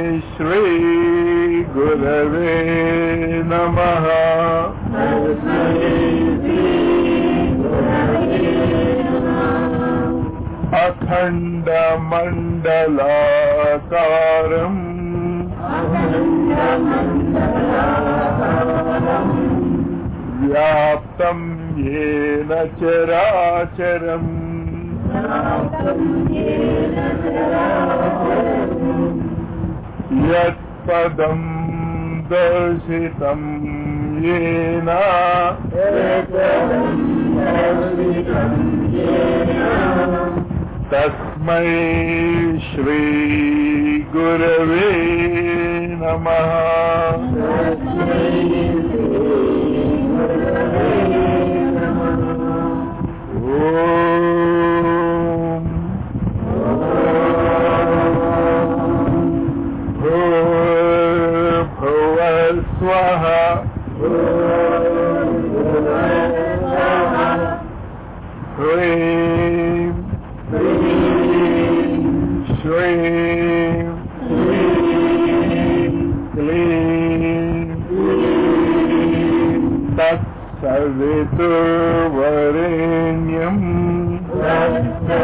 श्रीगुरवे नमः अखण्डमण्डलाकारम् व्याप्तं येन चराचरम् यत्पदं दर्शितं येन तस्मै श्रीगुरवे नमः ॐ भूर्भुवः स्वः ह्रीं श्रीं क्लीं तत्सवितुर्वरेण्यम्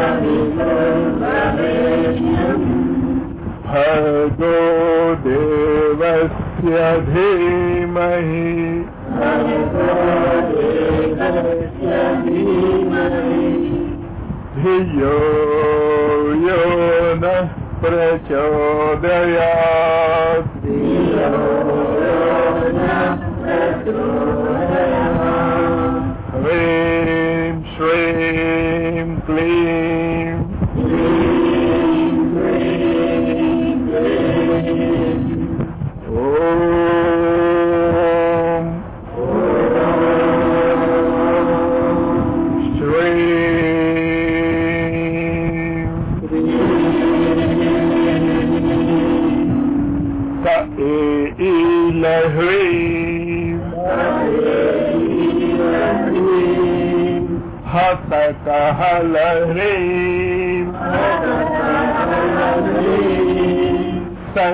भर्गो देवस्य धीमहि धियो यो नः प्रचोदयात् ह्रीं श्रीं क्लीं ॐ श्रीं स एलह्रीं हसकहलह्रीं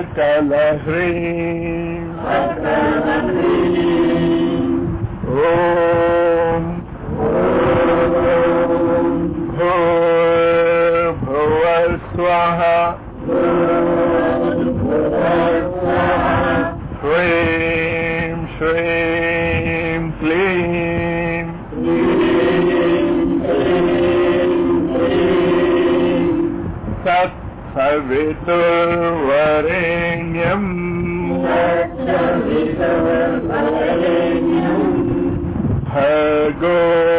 सकलह्रीं ॐ भूर्भुवस्वः ह्रीं श्रीं क्लीं तत्सवितुर्वरेण्यम् भर्गो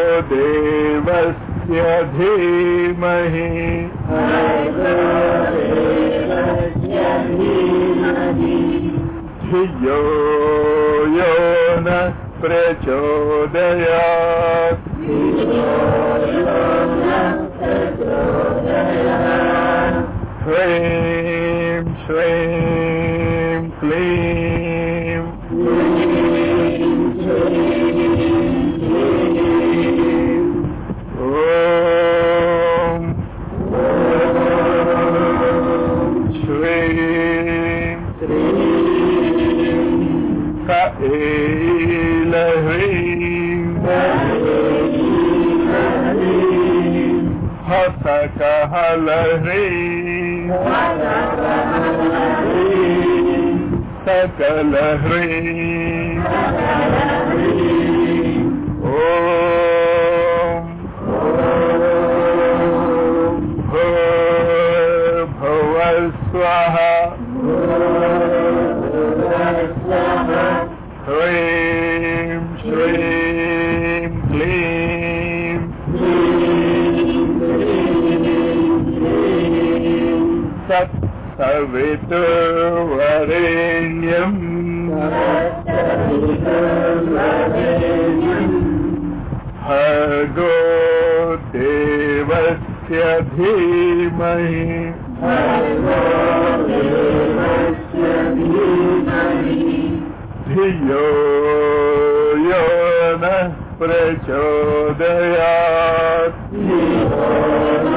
देवस्य धीमहि धियो यो न प्रचोदयात् ह्रीं श्रीं क्लीं ॐ श्रीं स एलह्रीं हसकहलह्रीं सकलह्रीं ॐ भूर्भुवस्वः ह्रीं श्रीं क्लीं तत्सवितुर्वरेण्यम् भर्गो देवस्य देवस्य धीमहि धियो यो नः प्रचोदयात्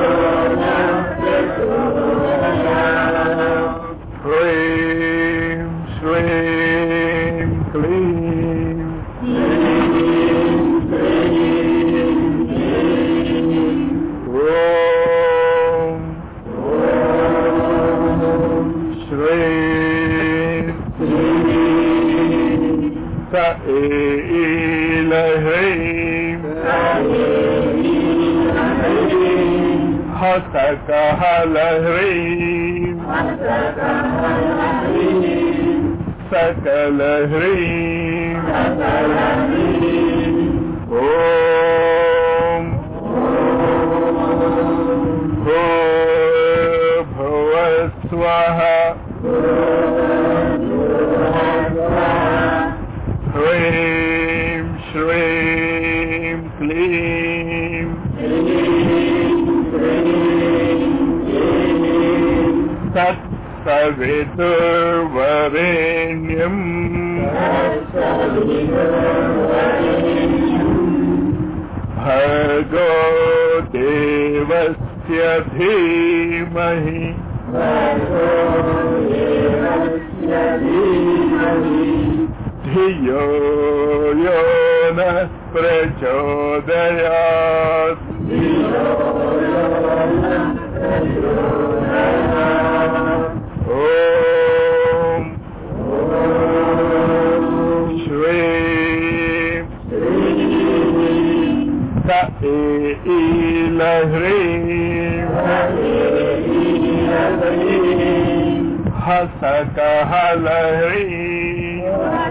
ह्रीं श्रीं क्लीं ॐ श्रीं स एलह्रीं हसकः लह्रीं सकलह्रीं ॐ भुवस्वः ह्रीं श्रीं क्लीं तत्सवितुर्वरेण्यम् भर्गो देवस्य धीमहि धियो यो नः प्रचोदयात् ॐ श्रीं स एलह्रीं हसकः लह्रीं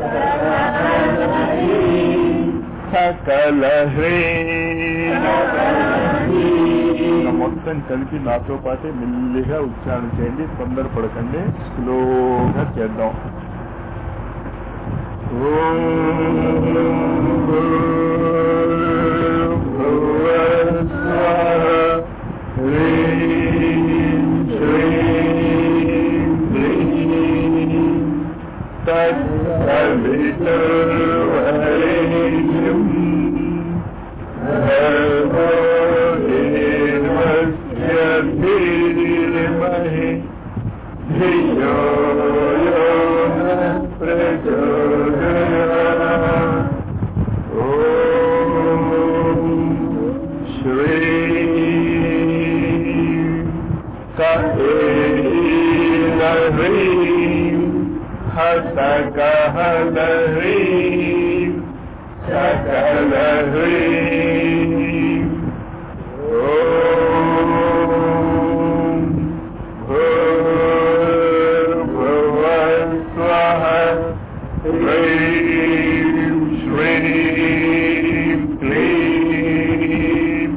सकलह्రీं మొత్తం కలిపి నాతో పాటే మెల్లిగా ఉచ్చారణ చేయండి తొందరపడకండి స్లోగా చేద్దాం ఓం భూర్భువస్వః హ్రీం శ్రీం క్లీం తత్సవితుర్వరేణ్యం భర్గో దేవस्य धीमहि धियो यो नः प्रचोदयात् ॐ श्रीं क एलह्रीं हसकः लह्रीं सकलह्रीं ॐ भूर्भुवस्वः ह्रीं श्रीं क्लीं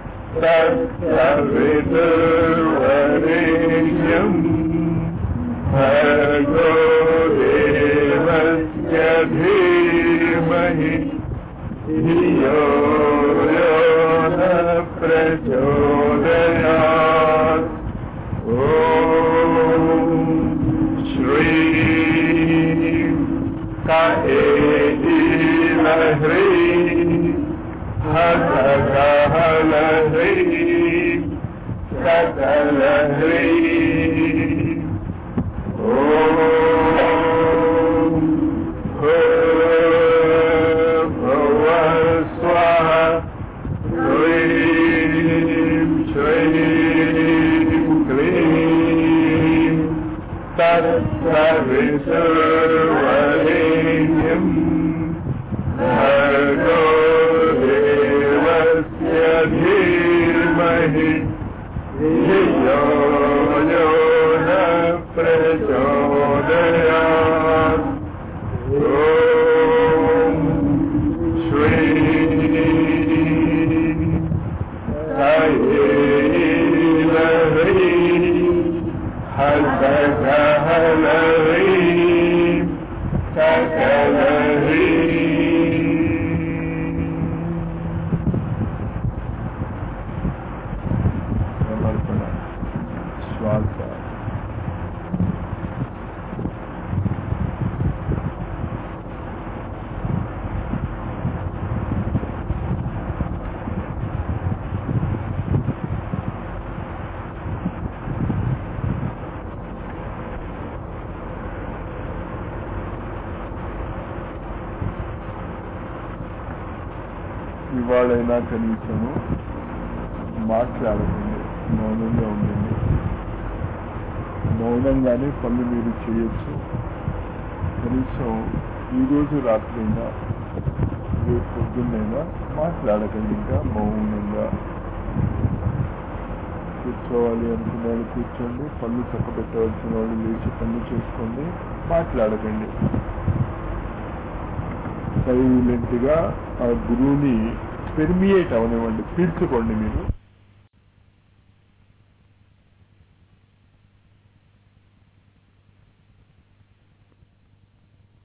तत्सवितुर्वरेण्यम् भर्गो देवस्य धीमहि धियो यो न प्रचोदयात् ॐ श्रीं क एलह्रीं हसकः लह्रीं सकलह्रीं ॐ भुवस्वः ह्रीं श्रीं क्लीं तत्सवितुर्वरेण्यम् भर्गो देवस्य धीमहि धियो यो न प्रचोदयात् ॐ श्रीं सैलह्रीं हसकहलह्रीं सकलह्रीं శ్వాస ఇవాళైనా కనీసము మాట్లాడకండి మౌనంగా ఉండండి మౌనంగానే పనులు మీరు చేయొచ్చు కనీసం ఈరోజు రాత్రైనా రేపు పొద్దున్నైనా మాట్లాడకండి ఇంకా మౌనంగా కూర్చోవాలి అనుకున్న వాళ్ళు కూర్చోండి పళ్ళు చక్కబెట్టవలసిన వాళ్ళు లేచి పనులు చేసుకోండి మాట్లాడకండి సైలెంట్ గా ఆ గురువుని పెర్మియేట్ అవనివ్వండి పీల్చుకోండి మీరు